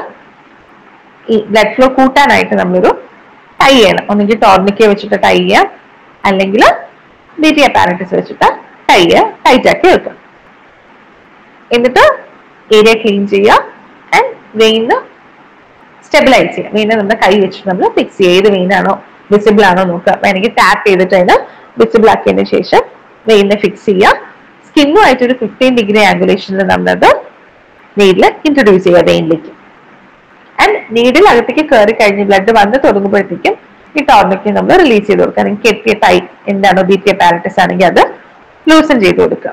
ഈ ബ്ലഡ് ഫ്ലോ കൂട്ടാനായിട്ട് നമ്മളൊരു ടൈ ചെയ്യണം ഒന്നെങ്കിൽ ടോർണിക്ക വെച്ചിട്ട് ടൈ ചെയ്യുക അല്ലെങ്കിൽ ബി ടി അപ്പാരറ്റസ് വെച്ചിട്ട് ടൈ ചെയ്യുക ടൈറ്റ് ആക്കി വെക്കുക എന്നിട്ട് ഏരിയ ക്ലീൻ ചെയ്യുക ആൻഡ് വെയിന് സ്റ്റെബിലൈസ് ചെയ്യുക വെയിനെ നമ്മുടെ കൈ വെച്ചിട്ട് നമ്മൾ ഫിക്സ് ചെയ്യുക ഏത് വെയിനാണോ വിസിബിൾ ആണോ നോക്കുക അപ്പൊ എനിക്ക് ടാപ്പ് ചെയ്തിട്ട് അതിന് വിസിബിൾ ആക്കിയതിന് ശേഷം വെയിനെ ഫിക്സ് ചെയ്യുക സ്കിന്നുമായിട്ട് ഒരു ഫിഫ്റ്റീൻ ഡിഗ്രി ആംഗുലേഷനിൽ നമ്മളത് നീഡിൽ ഇൻട്രൊഡ്യൂസ് ചെയ്യുക വെയിനിലേക്ക് ആൻഡ് നീഡിൽ അകത്തേക്ക് കയറി കഴിഞ്ഞ് ബ്ലഡ് വന്ന് തുടങ്ങുമ്പോഴത്തേക്കും ഈ ടോർണിക്ക് നമ്മൾ റിലീസ് ചെയ്ത് കൊടുക്കുക അല്ലെങ്കിൽ കെട്ടിയ ടൈ എന്താണോ ബി പി പാരറ്റസ് ആണെങ്കിൽ അത് ലൂസൺ ചെയ്ത് കൊടുക്കുക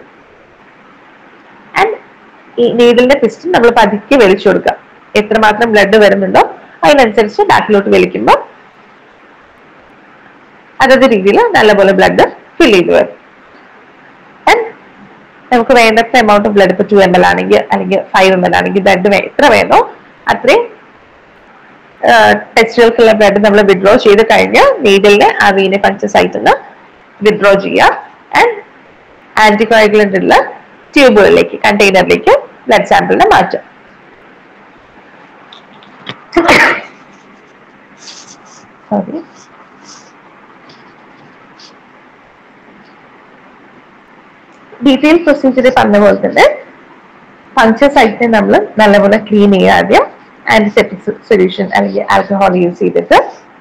ആൻഡ് ഈ നീഡിലിന്റെ പിസ്റ്റൻ നമ്മൾ പതുക്കെ വലിച്ചു കൊടുക്കുക എത്രമാത്രം ബ്ലഡ് വരുന്നുണ്ടോ അതിനനുസരിച്ച് ബാക്കിലോട്ട് വലിക്കുമ്പോൾ അതത് രീതിയിൽ നല്ലപോലെ ബ്ലഡ് ഫിൽ ചെയ്ത് വരും ആൻഡ് നമുക്ക് വേണ്ടത്ര എമൗണ്ട് ഓഫ് ബ്ലഡ് ഇപ്പോൾ ടു എം എൽ ആണെങ്കിൽ അല്ലെങ്കിൽ ഫൈവ് എം എൽ ആണെങ്കിൽ ബ്ലഡ് എത്ര വേണോ അത്രയും ടെസ്റ്റുകൾക്കുള്ള ബ്ലഡ് നമ്മൾ വിഡ്രോ ചെയ്ത് കഴിഞ്ഞ് നീഡിലിനെ ആ വീനെ പഞ്ച സൈറ്റിൽ നിന്ന് വിഡ്രോ ചെയ്യുക ആൻഡ് ആന്റിബയോട്ടിക് ഉള്ള ട്യൂബുകളിലേക്ക് കണ്ടെയ്നറിലേക്ക് ബ്ലഡ് സാമ്പിളിനെ മാറ്റുക സോറി ഡീറ്റെയിൽ പ്രൊസീജിയർ പറഞ്ഞ പോലെ തന്നെ പങ്ക്ചർ സൈറ്റിനെ നമ്മൾ നല്ലപോലെ ക്ലീൻ ചെയ്യുക ആദ്യം ആന്റിസെപ്റ്റിക് സൊല്യൂഷൻ അല്ലെങ്കിൽ ആൽക്കഹോൾ യൂസ് ചെയ്തിട്ട്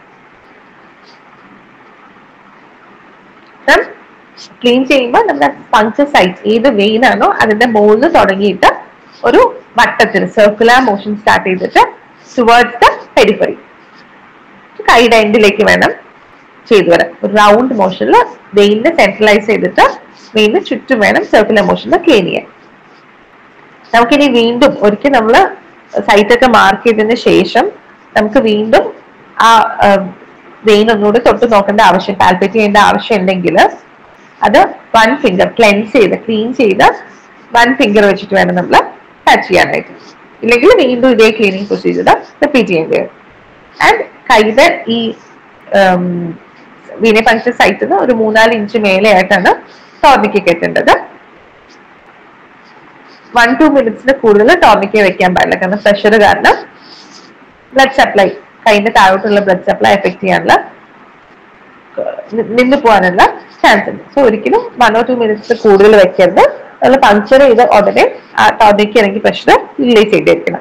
ക്ലീൻ ചെയ്യുമ്പോൾ നമ്മുടെ പങ്ക്ചർ സൈറ്റ് ഏത് വെയിൻ ആണോ അതിന്റെ മുകളിൽ തുടങ്ങിയിട്ട് ഒരു വട്ടത്തിൽ സർക്കുലർ മോഷൻ സ്റ്റാർട്ട് ചെയ്തിട്ട് ടുവേർഡ്സ് ദ പെരിഫറി കൈയുടെ എൻഡിലേക്ക് വേണം ചെയ്തു വരാൻ ഒരു റൗണ്ട് മോഷനിൽ വെയിനെ സെൻട്രലൈസ് ചെയ്തിട്ട് വെയിന് ചുറ്റും വേണം സർക്കുലർ മോഷനിൽ ക്ലീൻ ചെയ്യാൻ നമുക്കിനി വീണ്ടും ഒരിക്കൽ നമ്മൾ സൈറ്റൊക്കെ മാർക്ക് ചെയ്തതിന് ശേഷം നമുക്ക് വീണ്ടും ആ വെയിൻ ഒന്നുകൂടി തൊട്ട് നോക്കേണ്ട ആവശ്യം പാൽപ്പേറ്റ് ചെയ്യേണ്ട ആവശ്യം ഉണ്ടെങ്കിൽ അത് വൺ ഫിംഗർ ക്ലെൻസ് ചെയ്ത് ക്ലീൻ ചെയ്ത് വൺ ഫിംഗർ വെച്ചിട്ട് വേണം നമ്മൾ ടച്ച് ചെയ്യാനായിട്ട് ഇല്ലെങ്കിൽ വീണ്ടും ഇതേ ക്ലീനിങ് പ്രൊസീജിയർ റിപ്പീറ്റ് ചെയ്യേണ്ടി വരും ആൻഡ് കൈയുടെ ഈ വീനെ പഞ്ചർ സൈറ്റിൽ ഒരു മൂന്നാല് ഇഞ്ച് മേലെയായിട്ടാണ് ടോർണിക്ക് കെട്ടേണ്ടത് വൺ ടു മിനിറ്റ്സിന് കൂടുതൽ ടോർണിക്ക വെക്കാൻ പാടില്ല കാരണം പ്രഷർ കാരണം ബ്ലഡ് സപ്ലൈ കൈന്റെ താഴോട്ടുള്ള ബ്ലഡ് സപ്ലൈ എഫക്ട് ചെയ്യാനുള്ള നി- നിന്ന് പോകാനുള്ള ചാൻസ് ഉണ്ട് സോ ഒരിക്കലും വൺ ഓർ ടു മിനിറ്റ്സ് കൂടുതൽ വെക്കരുത് നമ്മൾ പങ്ക്ചർ ചെയ്ത് ഉടനെ ആ ടോർണിക്ക അല്ലെങ്കിൽ പ്രഷർ റിലീസ് ചെയ്തിരിക്കണം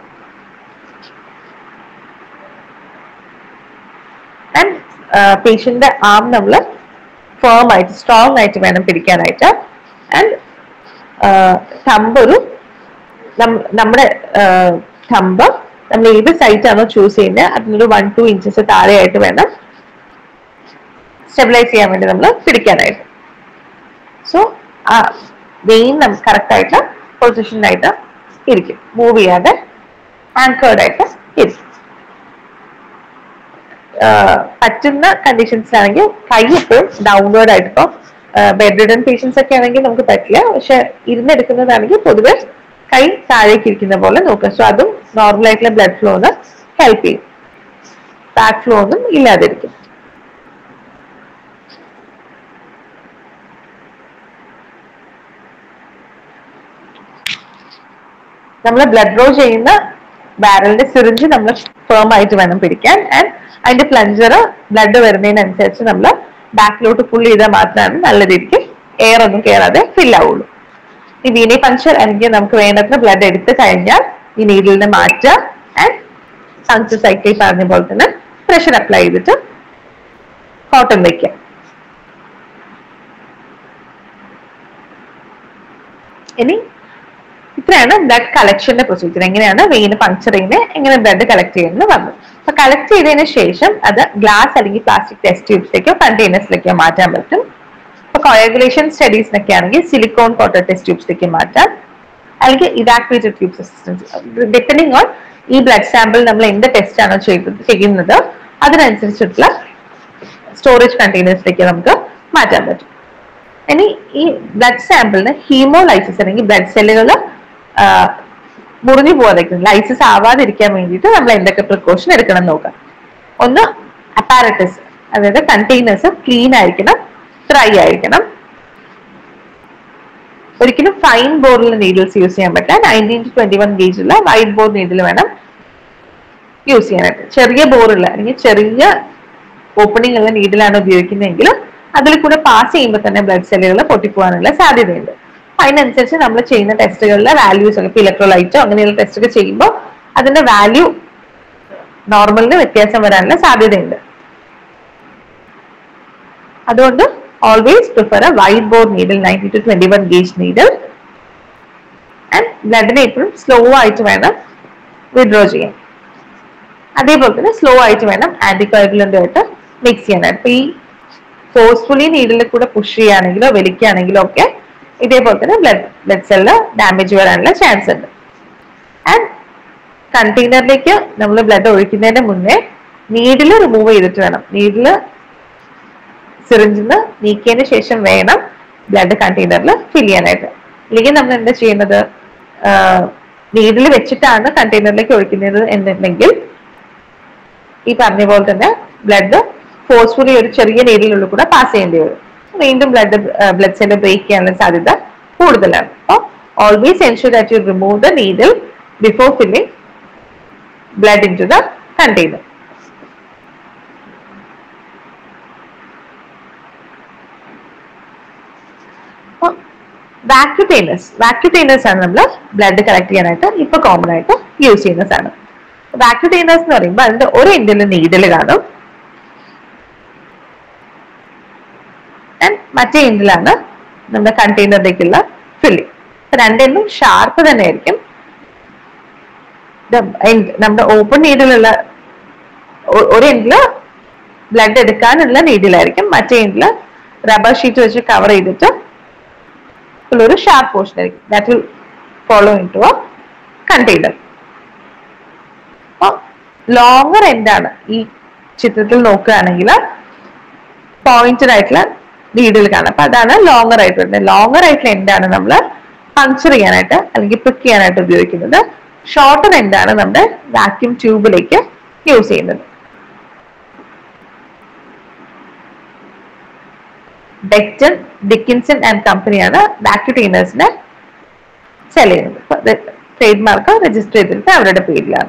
ആൻഡ് പേഷ്യന്റെ ആം നമ്മൾ ഫേം ആയിട്ട് സ്ട്രോങ് ആയിട്ട് വേണം പിടിക്കാനായിട്ട് ആൻഡ് തമ്പ് ഒരു നം- നമ്മുടെ തമ്പ് നമ്മൾ ഏത് സൈറ്റ് ആണോ ചൂസ് ചെയ്യുന്നത് അതിനൊരു വൺ ടു ഇഞ്ചസ് താഴെയായിട്ട് വേണം സ്റ്റെബിലൈസ് ചെയ്യാൻ വേണ്ടി നമ്മൾ പിടിക്കാനായിട്ട് സോ ആ വെയിൻ കറക്റ്റ് ആയിട്ട് പൊസിഷനായിട്ട് ഇരിക്കും മൂവ് ചെയ്യാതെ ആങ്കേർഡ് ആയിട്ട് ഇരിക്കും ആഹ് പറ്റുന്ന കണ്ടീഷൻസിലാണെങ്കിൽ കൈ എപ്പോഴും ഡൗൺവേർഡ് ആയിട്ട് ഇപ്പം ബെഡ് റിഡൻ പേഷ്യൻസ് ഒക്കെ ആണെങ്കിൽ നമുക്ക് പറ്റില്ല പക്ഷെ ഇരുന്നെടുക്കുന്നതാണെങ്കിൽ പൊതുവെ കൈ താഴേക്ക് ഇരിക്കുന്ന പോലെ നോക്കുക സോ അതും നോർമൽ ആയിട്ടുള്ള ബ്ലഡ് ഫ്ലോന്ന് ഹെൽപ്പ് ചെയ്യും ബാക്ക് ഫ്ലോ ഒന്നും ഇല്ലാതിരിക്കും നമ്മൾ ബ്ലഡ് ഡ്രോ ചെയ്യുന്ന ബാരലിന്റെ സിറിഞ്ച് നമ്മൾ ഫേം ആയിട്ട് വേണം പിടിക്കാൻ ആൻഡ് അതിന്റെ പ്ലഞ്ചർ ബ്ലഡ് വരുന്നതിനനുസരിച്ച് നമ്മൾ ബാക്കിലോട്ട് പുൾ ചെയ്താൽ മാത്രമാണ് നല്ല രീതിക്ക് എയർ ഒന്നും കയറാതെ ഫിൽ ആവുള്ളൂ ഈ വീനി പഞ്ചർ അല്ലെങ്കിൽ നമുക്ക് വേണ്ടത്ര ബ്ലഡ് എടുത്തു കഴിഞ്ഞാൽ ഈ നീഡിലിനെ മാറ്റുക ആൻഡ് പഞ്ചർ സൈക്കിൾ പറഞ്ഞ പോലെ തന്നെ പ്രഷർ അപ്ലൈ ചെയ്തിട്ട് കോട്ടൺ വെക്കുക ഇനി ഇത്രയാണ് ബ്ലഡ് കളക്ഷന്റെ പ്രൊസീജിയർ എങ്ങനെയാണ് വെയിന് പങ്ക്ചർ ചെയ്യുന്നത് എങ്ങനെ ബ്ലഡ് കളക്ട് ചെയ്യുന്നത് വന്നു അപ്പൊ കളക്ട് ചെയ്തതിന് ശേഷം അത് ഗ്ലാസ് അല്ലെങ്കിൽ പ്ലാസ്റ്റിക് ടെസ്റ്റ് ട്യൂബ്സിലേക്കോ കണ്ടെയ്നേഴ്സിലേക്കോ മാറ്റാൻ പറ്റും ഇപ്പൊ കോയഗുലേഷൻ സ്റ്റഡീസിനൊക്കെ ആണെങ്കിൽ സിലിക്കോൺ കോട്ടർ ടെസ്റ്റ് ട്യൂബ്സിലേക്ക് മാറ്റാം അല്ലെങ്കിൽ evacuated tubes assistance depending on ഈ ബ്ലഡ് സാമ്പിൾ നമ്മൾ എന്ത് ടെസ്റ്റ് ആണോ ചെയ്തത് ചെയ്യുന്നത് അതിനനുസരിച്ചിട്ടുള്ള സ്റ്റോറേജ് കണ്ടെയ്നേഴ്സിലേക്ക് നമുക്ക് മാറ്റാൻ പറ്റും ഇനി ഈ ബ്ലഡ് സാമ്പിളിന് ഹീമോലൈസിസ് അല്ലെങ്കിൽ ബ്ലഡ് സെല്ലുകൾ മുറിഞ്ഞു പോകാതിരിക്കും ലൈസിസ് ആവാതിരിക്കാൻ വേണ്ടിയിട്ട് നമ്മൾ എന്തൊക്കെ പ്രിക്കോഷൻ എടുക്കണം എന്ന് നോക്കാം ഒന്ന് അപ്പാരറ്റസ് അതായത് കണ്ടെയ്നേഴ്സ് ക്ലീൻ ആയിരിക്കണം ഡ്രൈ ആയിരിക്കണം ഒരിക്കലും ഫൈൻ ബോർഡിൽ നീഡിൽസ് യൂസ് ചെയ്യാൻ പറ്റില്ല നയൻറ്റീൻ ടു ട്വന്റി വൺ ഗേജുള്ള വൈറ്റ് ബോർഡ് നീഡിൽ വേണം യൂസ് ചെയ്യാനായിട്ട് ചെറിയ ബോറുള്ള അല്ലെങ്കിൽ ചെറിയ ഓപ്പണിംഗ് ഉള്ള നീഡിലാണ് ഉപയോഗിക്കുന്നതെങ്കിൽ അതിൽ കൂടെ പാസ് ചെയ്യുമ്പോൾ തന്നെ ബ്ലഡ് സെല്ലുകൾ പൊട്ടിപ്പോകാനുള്ള സാധ്യതയുണ്ട് അതിനനുസരിച്ച് നമ്മൾ ചെയ്യുന്ന ടെസ്റ്റുകളിലെ വാല്യൂസ് ഒക്കെ ഇലക്ട്രോലൈറ്റോ അങ്ങനെയുള്ള ടെസ്റ്റ് ഒക്കെ ചെയ്യുമ്പോൾ അതിന്റെ വാല്യൂ നോർമലിന് വ്യത്യാസം വരാനുള്ള സാധ്യതയുണ്ട് അതുകൊണ്ട് always prefer a wide bore needle ninety to twenty one gauge needle and ബ്ലഡിനെ എപ്പോഴും സ്ലോ ആയിട്ട് വേണം വിഡ്രോ ചെയ്യാൻ അതേപോലെ തന്നെ സ്ലോ ആയിട്ട് വേണം ആന്റികോഗുലന്റ് ആയിട്ട് മിക്സ് ചെയ്യാനായിട്ട് ഇപ്പൊ ഈ ഫോഴ്സ്ഫുള്ളി നീഡിൽ കൂടെ പുഷ് ചെയ്യുകയാണെങ്കിലോ വലിക്കുകയാണെങ്കിലോ ഒക്കെ ഇതേപോലെ തന്നെ ബ്ലഡ് ബ്ലഡ് സെല്ല് ഡാമേജ് വരാനുള്ള ചാൻസ് ഉണ്ട് ആൻഡ് കണ്ടെയ്നറിലേക്ക് നമ്മൾ ബ്ലഡ് ഒഴിക്കുന്നതിന് മുന്നേ നീഡില് റിമൂവ് ചെയ്തിട്ട് വേണം നീഡില് സിറിഞ്ചിൽ നിന്ന് നീക്കിയതിന് ശേഷം വേണം ബ്ലഡ് കണ്ടെയ്നറിൽ ഫിൽ ചെയ്യാനായിട്ട് ഇല്ലെങ്കിൽ നമ്മൾ എന്താ ചെയ്യുന്നത് നീഡിൽ വെച്ചിട്ടാണ് കണ്ടെയ്നറിലേക്ക് ഒഴിക്കുന്നത് എന്നുണ്ടെങ്കിൽ ഈ പറഞ്ഞ പോലെ തന്നെ ബ്ലഡ് ഫോഴ്സ്ഫുള്ളി ഒരു ചെറിയ നീഡിലുള്ള കൂടെ പാസ് ചെയ്യേണ്ടി വരും വീണ്ടും ബ്ലഡ് ബ്ലഡ് സെല്ല് ബ്രേക്ക് ചെയ്യാനുള്ള സാധ്യത കൂടുതലാണ് അപ്പോൾ always ensure that you remove the needle before filling blood into the container vacutainers vacutainers ആണ് നമ്മൾ ബ്ലഡ് കളക്ട് ചെയ്യാനായിട്ട് ഇപ്പൊ കോമൺ ആയിട്ട് യൂസ് ചെയ്യുന്ന സാധനം വാക്യൂ ക്ലീനേഴ്സ് എന്ന് പറയുമ്പോൾ അതിന്റെ ഒരു എൻഡിൽ നീഡിൽ കാണും ആൻഡ് മറ്റേ എൻഡിലാണ് നമ്മുടെ കണ്ടെയ്നറിലേക്കുള്ള ഫില്ലിംഗ് രണ്ടെണ്ണം ഷാർപ്പ് തന്നെ ആയിരിക്കും നമ്മുടെ ഓപ്പൺ നീഡിലുള്ള ഒരു എൻഡില് ബ്ലഡ് എടുക്കാനുള്ള നീഡിലായിരിക്കും മറ്റേ എൻഡില് റബ്ബർ ഷീറ്റ് വെച്ച് കവർ ചെയ്തിട്ട് ഉള്ളൊരു ഷാർപ്പ് പോർഷൻ ആയിരിക്കും that will follow into a container അപ്പൊ ലോങ്ങർ എൻഡാണ് ഈ ചിത്രത്തിൽ നോക്കുകയാണെങ്കിൽ പോയിന്റഡ് ആയിട്ടുള്ള നീഡിൽ കാണാം അപ്പൊ അതാണ് ലോങ്ങർ ആയിട്ട് വരുന്നത് ലോങ്ങർ ആയിട്ടുള്ള എൻഡാണ് നമ്മൾ പങ്ക്ചർ ചെയ്യാനായിട്ട് അല്ലെങ്കിൽ പിക്ക് ചെയ്യാനായിട്ട് ഉപയോഗിക്കുന്നത് ഷോർട്ടർ എൻഡാണ് നമ്മുടെ വാക്യൂം ട്യൂബിലേക്ക് യൂസ് ചെയ്യുന്നത് ബെക്ടൺ ഡിക്കിൻസൺ ആൻഡ് കമ്പനിയാണ് വാക്യൂ ക്ലീനേഴ്സിനെ സെൽ ചെയ്യുന്നത് ട്രേഡ് മാർക്ക് രജിസ്റ്റർ ചെയ്തിട്ട് അവരുടെ പേരിലാണ്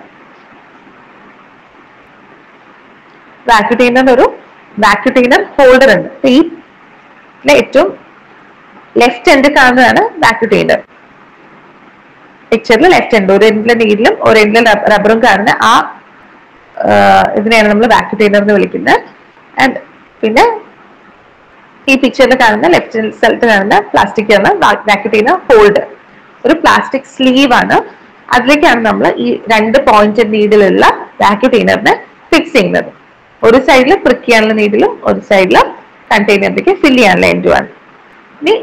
വാക്യൂ ക്ലീനർ ഒരു വാക്യൂ ക്ലീനർ ഹോൾഡർ ഉണ്ട് അപ്പൊ ഈ ഏറ്റവും ലെഫ്റ്റ് എൻഡ് കാണുന്നതാണ് വാക്യൂ ക്ലീനർ പിക്ചറിൽ ലെഫ്റ്റ് എൻഡ് ഒരു എൻഡിലെ നീഡിലും ഒരു എൻഡിലെ റബ്ബറും കാണുന്ന ആ ഇതിനെയാണ് നമ്മൾ വാക്യൂ ക്ലീനർ എന്ന് വിളിക്കുന്നത് ആൻഡ് പിന്നെ ഈ പിക്ചറിൽ കാണുന്ന ലെഫ്റ്റ് സ്ഥലത്ത് കാണുന്ന പ്ലാസ്റ്റിക് ആണ് വാക്യൂ ക്ലീനർ ഹോൾഡർ ഒരു പ്ലാസ്റ്റിക് സ്ലീവ് ആണ് അതിലേക്കാണ് നമ്മൾ ഈ രണ്ട് പോയിന്റ് നീഡിലുള്ള വാക്യൂ ക്ലീനറിനെ ഫിക്സ് ചെയ്യുന്നത് ഒരു സൈഡിൽ പ്രിക്ക് ചെയ്യാനുള്ള നീഡിലും ഒരു സൈഡിൽ കണ്ടെയ്നറിലേക്ക് ഫില്ല് ചെയ്യാനുള്ള എൻഡുമാണ് ഇനി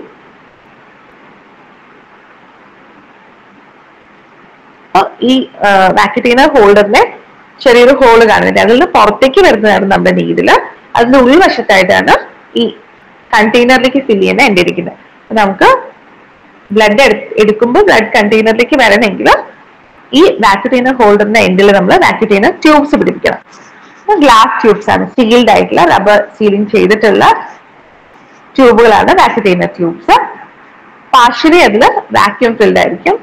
ഈ വാക്യൂ ക്ലീനർ ഹോൾഡറിനെ ചെറിയൊരു ഹോള് കാണുന്നുണ്ട് അതിൽ നിന്ന് പുറത്തേക്ക് വരുന്നതാണ് നമ്മുടെ നീഡില് അതിന്റെ ഉൾവശത്തായിട്ടാണ് ഈ കണ്ടെയ്നറിലേക്ക് ഫില്ല് ചെയ്യുന്ന എൻ്റെ ഇരിക്കുന്നത് നമുക്ക് ബ്ലഡ് എടുക്കുമ്പോൾ ബ്ലഡ് കണ്ടെയ്നറിലേക്ക് വരണമെങ്കിൽ ഈ വാക്യൂട്ടീനർ ഹോൾഡറിന്റെ എൻഡിൽ നമ്മൾ വാക്യൂട്ടീനർ ട്യൂബ്സ് പിടിപ്പിക്കണം ഗ്ലാസ് ട്യൂബ്സ് ആണ് സീൽഡ് ആയിട്ടുള്ള റബ്ബർ സീലിംഗ് ചെയ്തിട്ടുള്ള ട്യൂബുകളാണ് വാക്യൂട്ടീനർ ട്യൂബ്സ് പാർഷ്യലി അതിൽ വാക്യൂം ഫിൽഡ് ആയിരിക്കും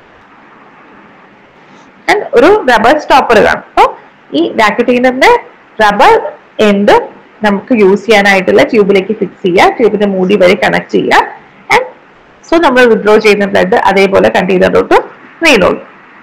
ആൻഡ് ഒരു റബ്ബർ സ്റ്റോപ്പർ കാണും അപ്പോൾ ഈ വാക്യൂട്ടീനറിന്റെ റബ്ബർ എൻഡ് നമുക്ക് യൂസ് ചെയ്യാനായിട്ടുള്ള ട്യൂബിലേക്ക് ഫിക്സ് ചെയ്യുക ട്യൂബിന്റെ മൂടി വഴി കണക്ട് ചെയ്യുക ആൻഡ് സോ നമ്മൾ വിഡ്രോ ചെയ്യുന്ന ബ്ലഡ് അതേപോലെ കണ്ടെയ്നറിലോട്ട് നീളും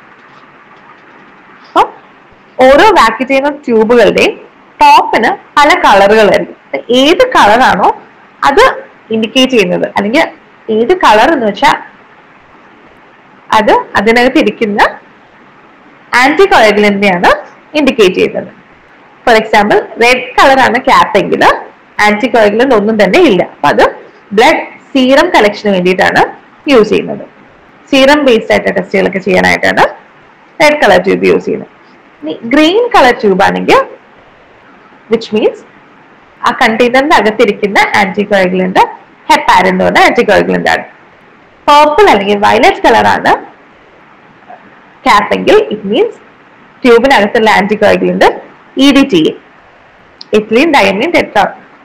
അപ്പോൾ ഓരോ വാക്യൂട്ടീനർ ട്യൂബുകളുടെയും ടോപ്പിന് പല കളറുകളായിരിക്കും ഏത് കളറാണോ അത് ഇൻഡിക്കേറ്റ് ചെയ്യുന്നത് അല്ലെങ്കിൽ ഏത് കളർ എന്ന് വെച്ചാൽ അത് അതിനകത്ത് ഇരിക്കുന്ന ആന്റി കോയഗുലന്റിനെയാണ് ഇൻഡിക്കേറ്റ് ചെയ്യുന്നത് ഫോർ എക്സാമ്പിൾ റെഡ് കളറാണ് ക്യാപ്പ് എങ്കിൽ ആന്റി കോയഗുലന്റ് ഒന്നും തന്നെ ഇല്ല അപ്പൊ അത് ബ്ലഡ് സീറം കളക്ഷന് വേണ്ടിയിട്ടാണ് യൂസ് ചെയ്യുന്നത് സീറം ബേസ്ഡ് ആയിട്ട് ടെസ്റ്റുകളൊക്കെ ചെയ്യാനായിട്ടാണ് റെഡ് കളർ ട്യൂബ് യൂസ് ചെയ്യുന്നത് ഇനി ഗ്രീൻ കളർ ട്യൂബ് ആണെങ്കിൽ വിച്ച് മീൻസ് ആ കണ്ടെയ്നറിന്റെ അകത്തിരിക്കുന്ന ആന്റി കോയഗുലന്റ് ഹെപ്പാരിൻ എന്ന് പറഞ്ഞ ആന്റി കോയഗുലന്റ് ആണ് പർപ്പിൾ അല്ലെങ്കിൽ വയലറ്റ് കളറാണ് ക്യാപ്പ് എങ്കിൽ ഇറ്റ് മീൻസ് ട്യൂബിനകത്തുള്ള anticoagulant E D T ethylene diamine tetra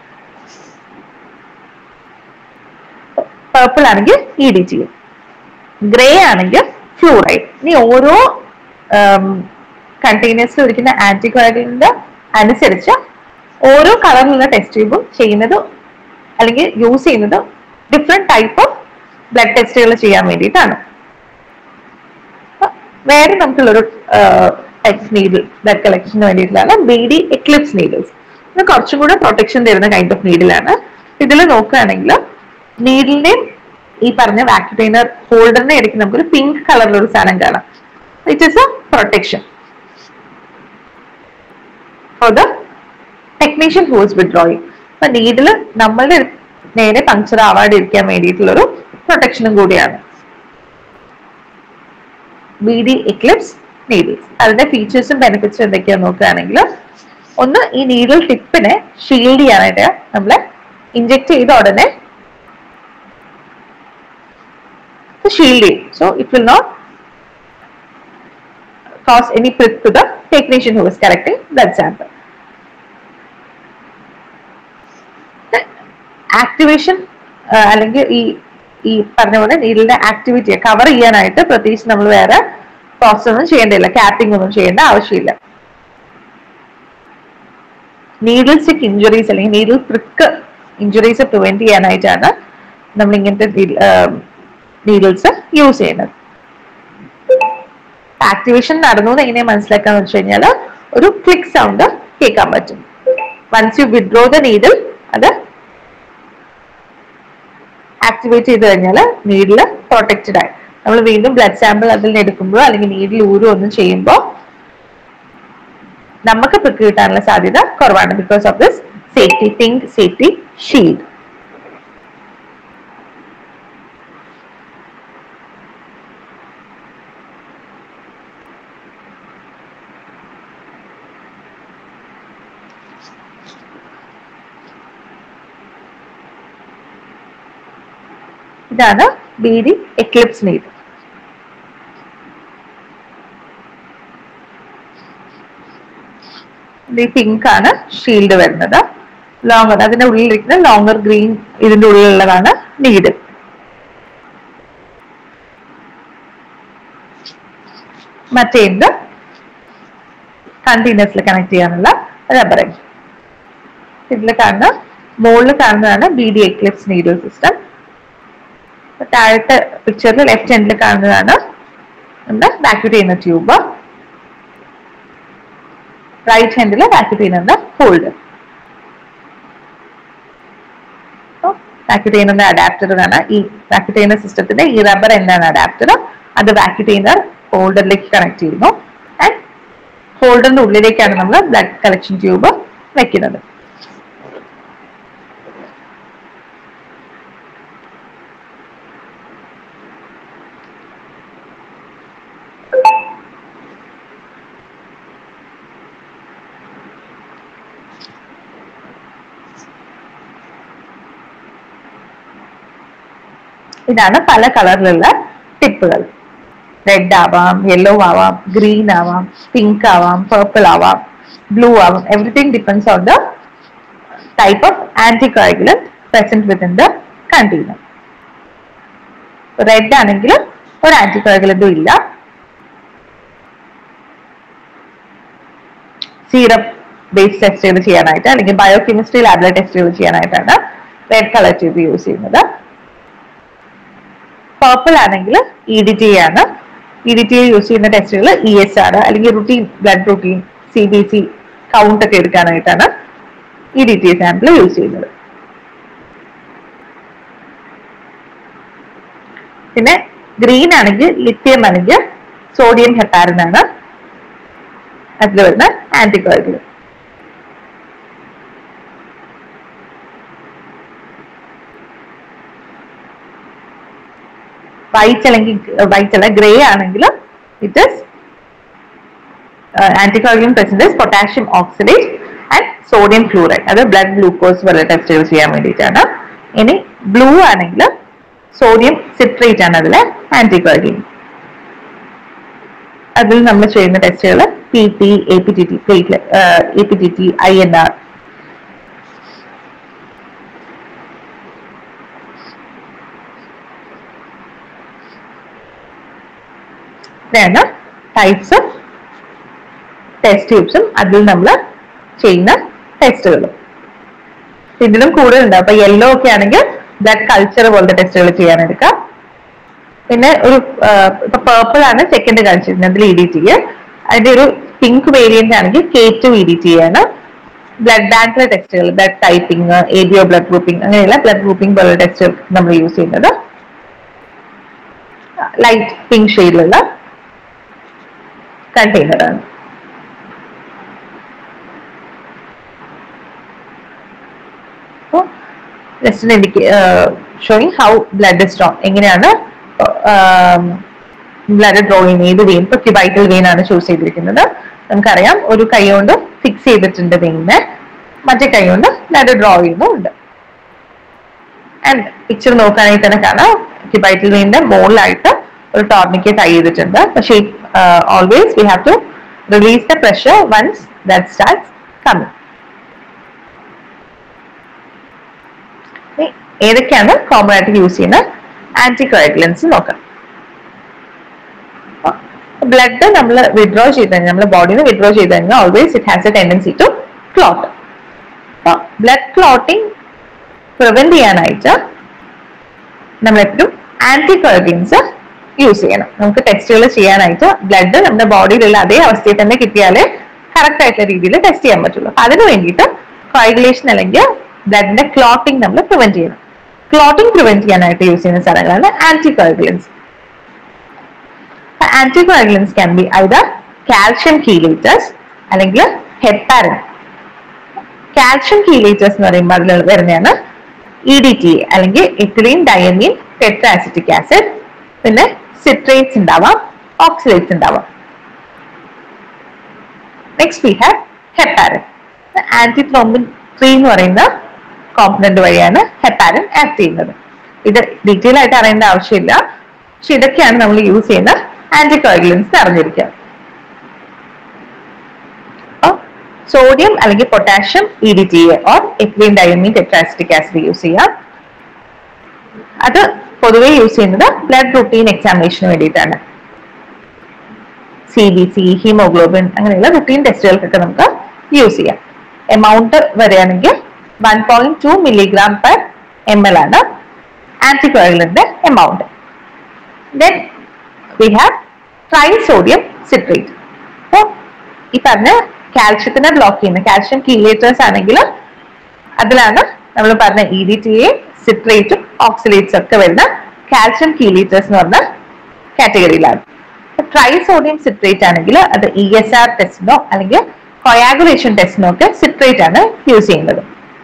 purple ആണെങ്കിൽ ഇ ഡി ടി ഗ്രേ ആണെങ്കിൽ ഫ്ലൂറൈഡ് ഇനി ഓരോ കണ്ടെയ്നേഴ്സിൽ ഇരിക്കുന്ന ആന്റി കോയഗുലന്റ് അനുസരിച്ച് ഓരോ കളറിലുള്ള ടെസ്റ്റ് ട്യൂബും ചെയ്യുന്നത് അല്ലെങ്കിൽ യൂസ് ചെയ്യുന്നത് ഡിഫറെന്റ് ടൈപ്പ് ഓഫ് ബ്ലഡ് ടെസ്റ്റുകൾ ചെയ്യാൻ വേണ്ടിയിട്ടാണ് വേറെ നമുക്കുള്ളൊരു ടൈപ്പ് നീഡിൽ ബ്ലഡ് കളക്ഷന് വേണ്ടിയിട്ടുള്ളതാണ് ബി ഡി എക്ലിപ്സ് നീഡിൽസ് ഇത് കുറച്ചും കൂടെ പ്രൊട്ടക്ഷൻ തരുന്ന കൈൻഡ് ഓഫ് നീഡിലാണ് ഇതിൽ നോക്കുകയാണെങ്കിൽ നീഡിലിന്റെയും ഈ പറഞ്ഞ വാക്യൂട്ടൈനർ ഹോൾഡറിനെ ഇടയ്ക്ക് നമുക്കൊരു പിങ്ക് കളറിലൊരു സാധനം കാണാം it is a protection for the technician who is withdrawing അപ്പൊ നീഡില് നമ്മളുടെ നേരെ പങ്ക്ചർ ആവാതിരിക്കാൻ വേണ്ടിയിട്ടുള്ളൊരു പ്രൊട്ടക്ഷനും കൂടിയാണ് ബി ഡി എക്ലിപ്സ് നീഡിൽസ് അതിന്റെ ഫീച്ചേഴ്സും ബെനിഫിറ്റ്സും എന്തൊക്കെയാന്ന് നോക്കുകയാണെങ്കിൽ ഒന്ന് ഈ നീഡിൽ ടിപ്പിനെ ഷീൽഡ് ചെയ്യാനായിട്ട് നമ്മൾ ഇഞ്ചെക്ട് ചെയ്ത ഉടനെ ഷീൽഡ് ചെയ്യും so it will not cause any prick to the technician who is collecting blood sample. Activation അല്ലെങ്കിൽ ഈ ഈ പറഞ്ഞ പോലെ നീഡിലിന്റെ ആക്ടിവിറ്റിയെ കവർ ചെയ്യാനായിട്ട് പ്രത്യേകിച്ച് നമ്മൾ വേറെ പ്രോസസ് ഒന്നും ചെയ്യേണ്ടില്ല ക്യാപ്പിംഗ് ഒന്നും ചെയ്യേണ്ട ആവശ്യമില്ല നീഡിൽ സ്റ്റിക്ക് ഇഞ്ചുറീസ് അല്ലെങ്കിൽ നീഡിൽ പ്രിക്ക് ഇഞ്ചുറീസ് പ്രിവെന്റ് ചെയ്യാനായിട്ടാണ് നമ്മൾ ഇങ്ങനത്തെ നീഡിൽസ് യൂസ് ചെയ്യുന്നത് ആക്ടിവേഷൻ നടന്നു എന്ന് എങ്ങനെ മനസ്സിലാക്കാന്ന് വെച്ച് കഴിഞ്ഞാൽ ഒരു ക്ലിക്ക് സൗണ്ട് കേൾക്കാൻ പറ്റും once you withdraw the needle അത് ആക്ടിവേറ്റ് ചെയ്ത് കഴിഞ്ഞാൽ നീഡില് പ്രൊട്ടക്റ്റഡ് ആയി നമ്മൾ വീണ്ടും ബ്ലഡ് സാമ്പിൾ അതിൽ നിന്ന് എടുക്കുമ്പോഴോ അല്ലെങ്കിൽ നീഡിൽ ഊരോ ഒന്നും ചെയ്യുമ്പോൾ നമുക്ക് പിക്ക് കിട്ടാനുള്ള സാധ്യത കുറവാണ് because of this safety pink safety shield ഇതാണ് ബി ഡി എക്ലിപ്സ് നീഡ് ഈ പിങ്ക് ആണ് ഷീൽഡ് വരുന്നത് ലോങ്ങർ അതിന്റെ ഉള്ളിലിരിക്കുന്ന ലോങ്ങർ ഗ്രീൻ ഇതിന്റെ ഉള്ളിലുള്ളതാണ് നീഡ് മറ്റേത് കണ്ടെയ്നേഴ്സിൽ കണക്ട് ചെയ്യാനുള്ള റബ്ബറിങ് ഇതിൽ കാണുന്ന മുകളിൽ കാണുന്നതാണ് B D eclipse needle system താഴത്തെ പിക്ചറിൽ ലെഫ്റ്റ് ഹാൻഡിൽ കാണുന്നതാണ് നമ്മുടെ വാക്യൂട്ട് ചെയ്യുന്ന ട്യൂബ് റൈറ്റ് ഹാൻഡിൽ വാക്യൂട്ട് ചെയ്യുന്ന ഹോൾഡ് വാക്യൂട്ട് ചെയ്യുന്ന അഡാപ്റ്റർ ആണ് ഈ വാക്യൂട്ട് ചെയ്യുന്ന സിസ്റ്റത്തിന്റെ ഈ റബ്ബർ എന്താണ് അഡാപ്റ്റർ അത് വാക്യൂട്ട് ചെയ്യുന്ന ഹോൾഡറിലേക്ക് കണക്ട് ചെയ്യുന്നു ആൻഡ് ഹോൾഡറിന്റെ ഉള്ളിലേക്കാണ് നമ്മൾ ബ്ലഡ് കളക്ഷൻ ട്യൂബ് വെക്കുന്നത് ഇതാണ് പല കളറിലുള്ള ടിപ്പുകൾ റെഡ് ആവാം യെല്ലോ ആവാം ഗ്രീൻ ആവാം പിങ്ക് ആവാം പർപ്പിൾ ആവാം ബ്ലൂ ആവാം everything depends on the type of anticoagulant present within the container red ആണെങ്കിൽ ഒരു ആന്റികോഗുലന്റും ഇല്ല സീറപ്പ് ബേസ് ടെസ്റ്റുകൾ ചെയ്യാനായിട്ട് അല്ലെങ്കിൽ ബയോകെമിസ്ട്രി ലാബിലെ ടെസ്റ്റുകൾ ചെയ്യാനായിട്ടാണ് റെഡ് കളർ ട്യൂബ് യൂസ് ചെയ്യുന്നത് പർപ്പിൾ ആണെങ്കിൽ ഇ ഡി ടി ആണ് ഇ ഡി ടി യൂസ് ചെയ്യുന്ന ടെസ്റ്റുകൾ ഇ എസ് ആണ് അല്ലെങ്കിൽ routine blood routine C B C count ഒക്കെ എടുക്കാനായിട്ടാണ് E D T sample use ചെയ്യുന്നത് പിന്നെ ഗ്രീൻ ആണെങ്കിൽ ലിത്യം ആണെങ്കിൽ സോഡിയം ഹെപ്പാരിൻ ആണ് അതിൽ വരുന്ന ആന്റിബയോട്ടിക് വൈറ്റ് അല്ലെങ്കിൽ വൈറ്റ് അല്ല ഗ്രേ ആണെങ്കിൽ ഇറ്റ് ഇസ് ആന്റികോഗുലൻ പ്രസന്റേജ് potassium oxalate and sodium fluoride അത് ബ്ലഡ് ഗ്ലൂക്കോസ് പോലെ ടെസ്റ്റുകൾ ചെയ്യാൻ വേണ്ടിയിട്ടാണ് ഇനി ബ്ലൂ ആണെങ്കിൽ സോഡിയം സിട്രേറ്റ് ആണ് അതിലെ ആന്റികോഗുലൻ അതിൽ നമ്മൾ ചെയ്യുന്ന ടെസ്റ്റുകൾ P P A P T T plate A P T T I N R ഇത്രയാണ് ടൈപ്സ് ഓഫ് ടെസ്റ്റ് ട്യൂബ്സും അതിൽ നമ്മൾ ചെയ്യുന്ന ടെസ്റ്റുകളും ഇതിലും കൂടുതലുണ്ട് അപ്പൊ യെല്ലോ ഒക്കെ ആണെങ്കിൽ ബ്ലഡ് കൾച്ചർ പോലത്തെ ടെസ്റ്റുകൾ ചെയ്യാൻ എടുക്കാം പിന്നെ ഒരു ഇപ്പൊ പേർപ്പിൾ ആണ് സെക്കൻഡ് കാണിച്ചിരുന്നത് അതിൽ ഇ ഡി ടി അതിന്റെ ഒരു പിങ്ക് വേരിയന്റ് ആണെങ്കിൽ K two E D T ആണ് ബ്ലഡ് ബാങ്കിലെ ടെസ്റ്റുകൾ blood typing A B O blood grouping അങ്ങനെയുള്ള ബ്ലഡ് ഗ്രൂപ്പിംഗ് പോലുള്ള ടെസ്റ്റുകൾ നമ്മൾ യൂസ് ചെയ്യുന്നത് ലൈറ്റ് പിങ്ക് ഷെയ്ഡിലുള്ള കണ്ടെയ്നറാണ് ജസ്റ്റ് എനിക്ക് showing how blood is draw എങ്ങനെയാണ് ബ്ലഡ് ഡ്രോ ചെയ്യുന്നത് ഏത് വെയിൻ ഇപ്പൊ ക്യുബൈറ്റൽ വെയിൻ ആണ് ചൂസ് ചെയ്തിരിക്കുന്നത് നമുക്കറിയാം ഒരു കൈ കൊണ്ട് ഫിക്സ് ചെയ്തിട്ടുണ്ട് വെയിനെ മറ്റേ കൈ കൊണ്ട് ബ്ലഡ് ഡ്രോ ചെയ്യുന്നുണ്ട് ആൻഡ് പിക്ചർ നോക്കുകയാണെങ്കിൽ തന്നെ കാണാം ക്യുബൈറ്റൽ വെയിന്റെ മുകളിലായിട്ട് ഒരു ടോർണിക്ക് ടൈ ചെയ്തിട്ടുണ്ട് പക്ഷേ always we have to release the pressure once that starts coming ഏതൊക്കെയാണ് കോമൺ ആയിട്ട് യൂസ് ചെയ്യുന്ന ആന്റികോഗുലൻസ് നോക്കാം ബ്ലഡ് നമ്മൾ വിഡ്രോ ചെയ്ത് കഴിഞ്ഞാൽ നമ്മുടെ ബോഡിയിൽ നിന്ന് വിഡ്രോ ചെയ്ത് കഴിഞ്ഞാൽ always it has a tendency to clot അപ്പൊ ബ്ലഡ് ക്ലോട്ടിംഗ് പ്രിവെന്റ് ചെയ്യാനായിട്ട് നമ്മൾ എപ്പോഴും ആന്റികോഗുലൻസ് യൂസ് ചെയ്യണം നമുക്ക് ടെസ്റ്റുകൾ ചെയ്യാനായിട്ട് ബ്ലഡ് നമ്മുടെ ബോഡിയിലുള്ള അതേ അവസ്ഥയിൽ തന്നെ കിട്ടിയാലേ കറക്റ്റ് ആയിട്ടുള്ള രീതിയിൽ ടെസ്റ്റ് ചെയ്യാൻ പറ്റുള്ളൂ അപ്പൊ അതിന് വേണ്ടിയിട്ട് കോയിഗുലേഷൻ അല്ലെങ്കിൽ ബ്ലഡിന്റെ ക്ലോട്ടിംഗ് നമ്മൾ പ്രിവെന്റ് ചെയ്യണം ക്ലോട്ടിംഗ് പ്രിവെന്റ് ചെയ്യാനായിട്ട് യൂസ് ചെയ്യുന്ന സ്ഥലങ്ങളാണ് anticoagulants anticoagulants can be either calcium chelators അല്ലെങ്കിൽ ഹെപ്പാരിൻ കാൽഷ്യം കീലേറ്റേഴ്സ് എന്ന് പറയുമ്പോൾ അതിൽ വരുന്നതാണ് ഇ ഡി ടി അല്ലെങ്കിൽ എത്തിലീൻ ഡയമീൻ ടെട്രാസിറ്റിക് ആസിഡ് പിന്നെ സിട്രേറ്റ്സ് ഉണ്ടാവാം ഓക്സിലേറ്റ്സ് ഉണ്ടാവാം next we have heparin anti thrombin three എന്ന് പറയുന്ന കോമ്പണന്റ് വഴിയാണ് ഹെപ്പാരിൻ ആക്ട് ചെയ്യുന്നത് ഇത് ഡീറ്റെയിൽ ആയിട്ട് അറിയേണ്ട ആവശ്യമില്ല പക്ഷെ ഇതൊക്കെയാണ് നമ്മൾ യൂസ് ചെയ്യുന്ന ആന്റികോഗുലൻസ് അറിഞ്ഞിരിക്കുക സോഡിയം അല്ലെങ്കിൽ potassium E D T A or ethylene diamine tetraacetic acid use ചെയ്യാം അത് പൊതുവെ യൂസ് ചെയ്യുന്നത് ബ്ലഡ് റുട്ടീൻ എക്സാമിനേഷന് വേണ്ടിയിട്ടാണ് സി ബി സി ഹീമോഗ്ലോബിൻ അങ്ങനെയുള്ള റുട്ടീൻ ടെസ്റ്റുകൾക്കൊക്കെ നമുക്ക് യൂസ് ചെയ്യാം എമൗണ്ട് വരികയാണെങ്കിൽ one point two milligram per M L ആണ് ആന്റികോഗുലന്റെ amount then we have trisodium citrate അപ്പോൾ ഈ പറഞ്ഞ കാൽഷ്യത്തിനെ ബ്ലോക്ക് ചെയ്യുന്ന കാൽഷ്യം കീലേറ്റേഴ്സ് ആണെങ്കിൽ അതിലാണ് നമ്മൾ പറഞ്ഞ ഇ ഡി ടി എ സിട്രേറ്റും ഓക്സിലേറ്റ്സും ഒക്കെ വരുന്ന കാൽഷ്യം കീലേറ്റേഴ്സ് എന്ന് പറഞ്ഞ കാറ്റഗറിയിലാണ് ട്രൈസോഡിയം സിട്രേറ്റ് ആണെങ്കിൽ അത് ഇ എസ് ആർ ടെസ്റ്റിനോ അല്ലെങ്കിൽ കൊയാഗുലേഷൻ ടെസ്റ്റിനോ ഒക്കെ സിട്രേറ്റ് ആണ് യൂസ് ചെയ്യുന്നത്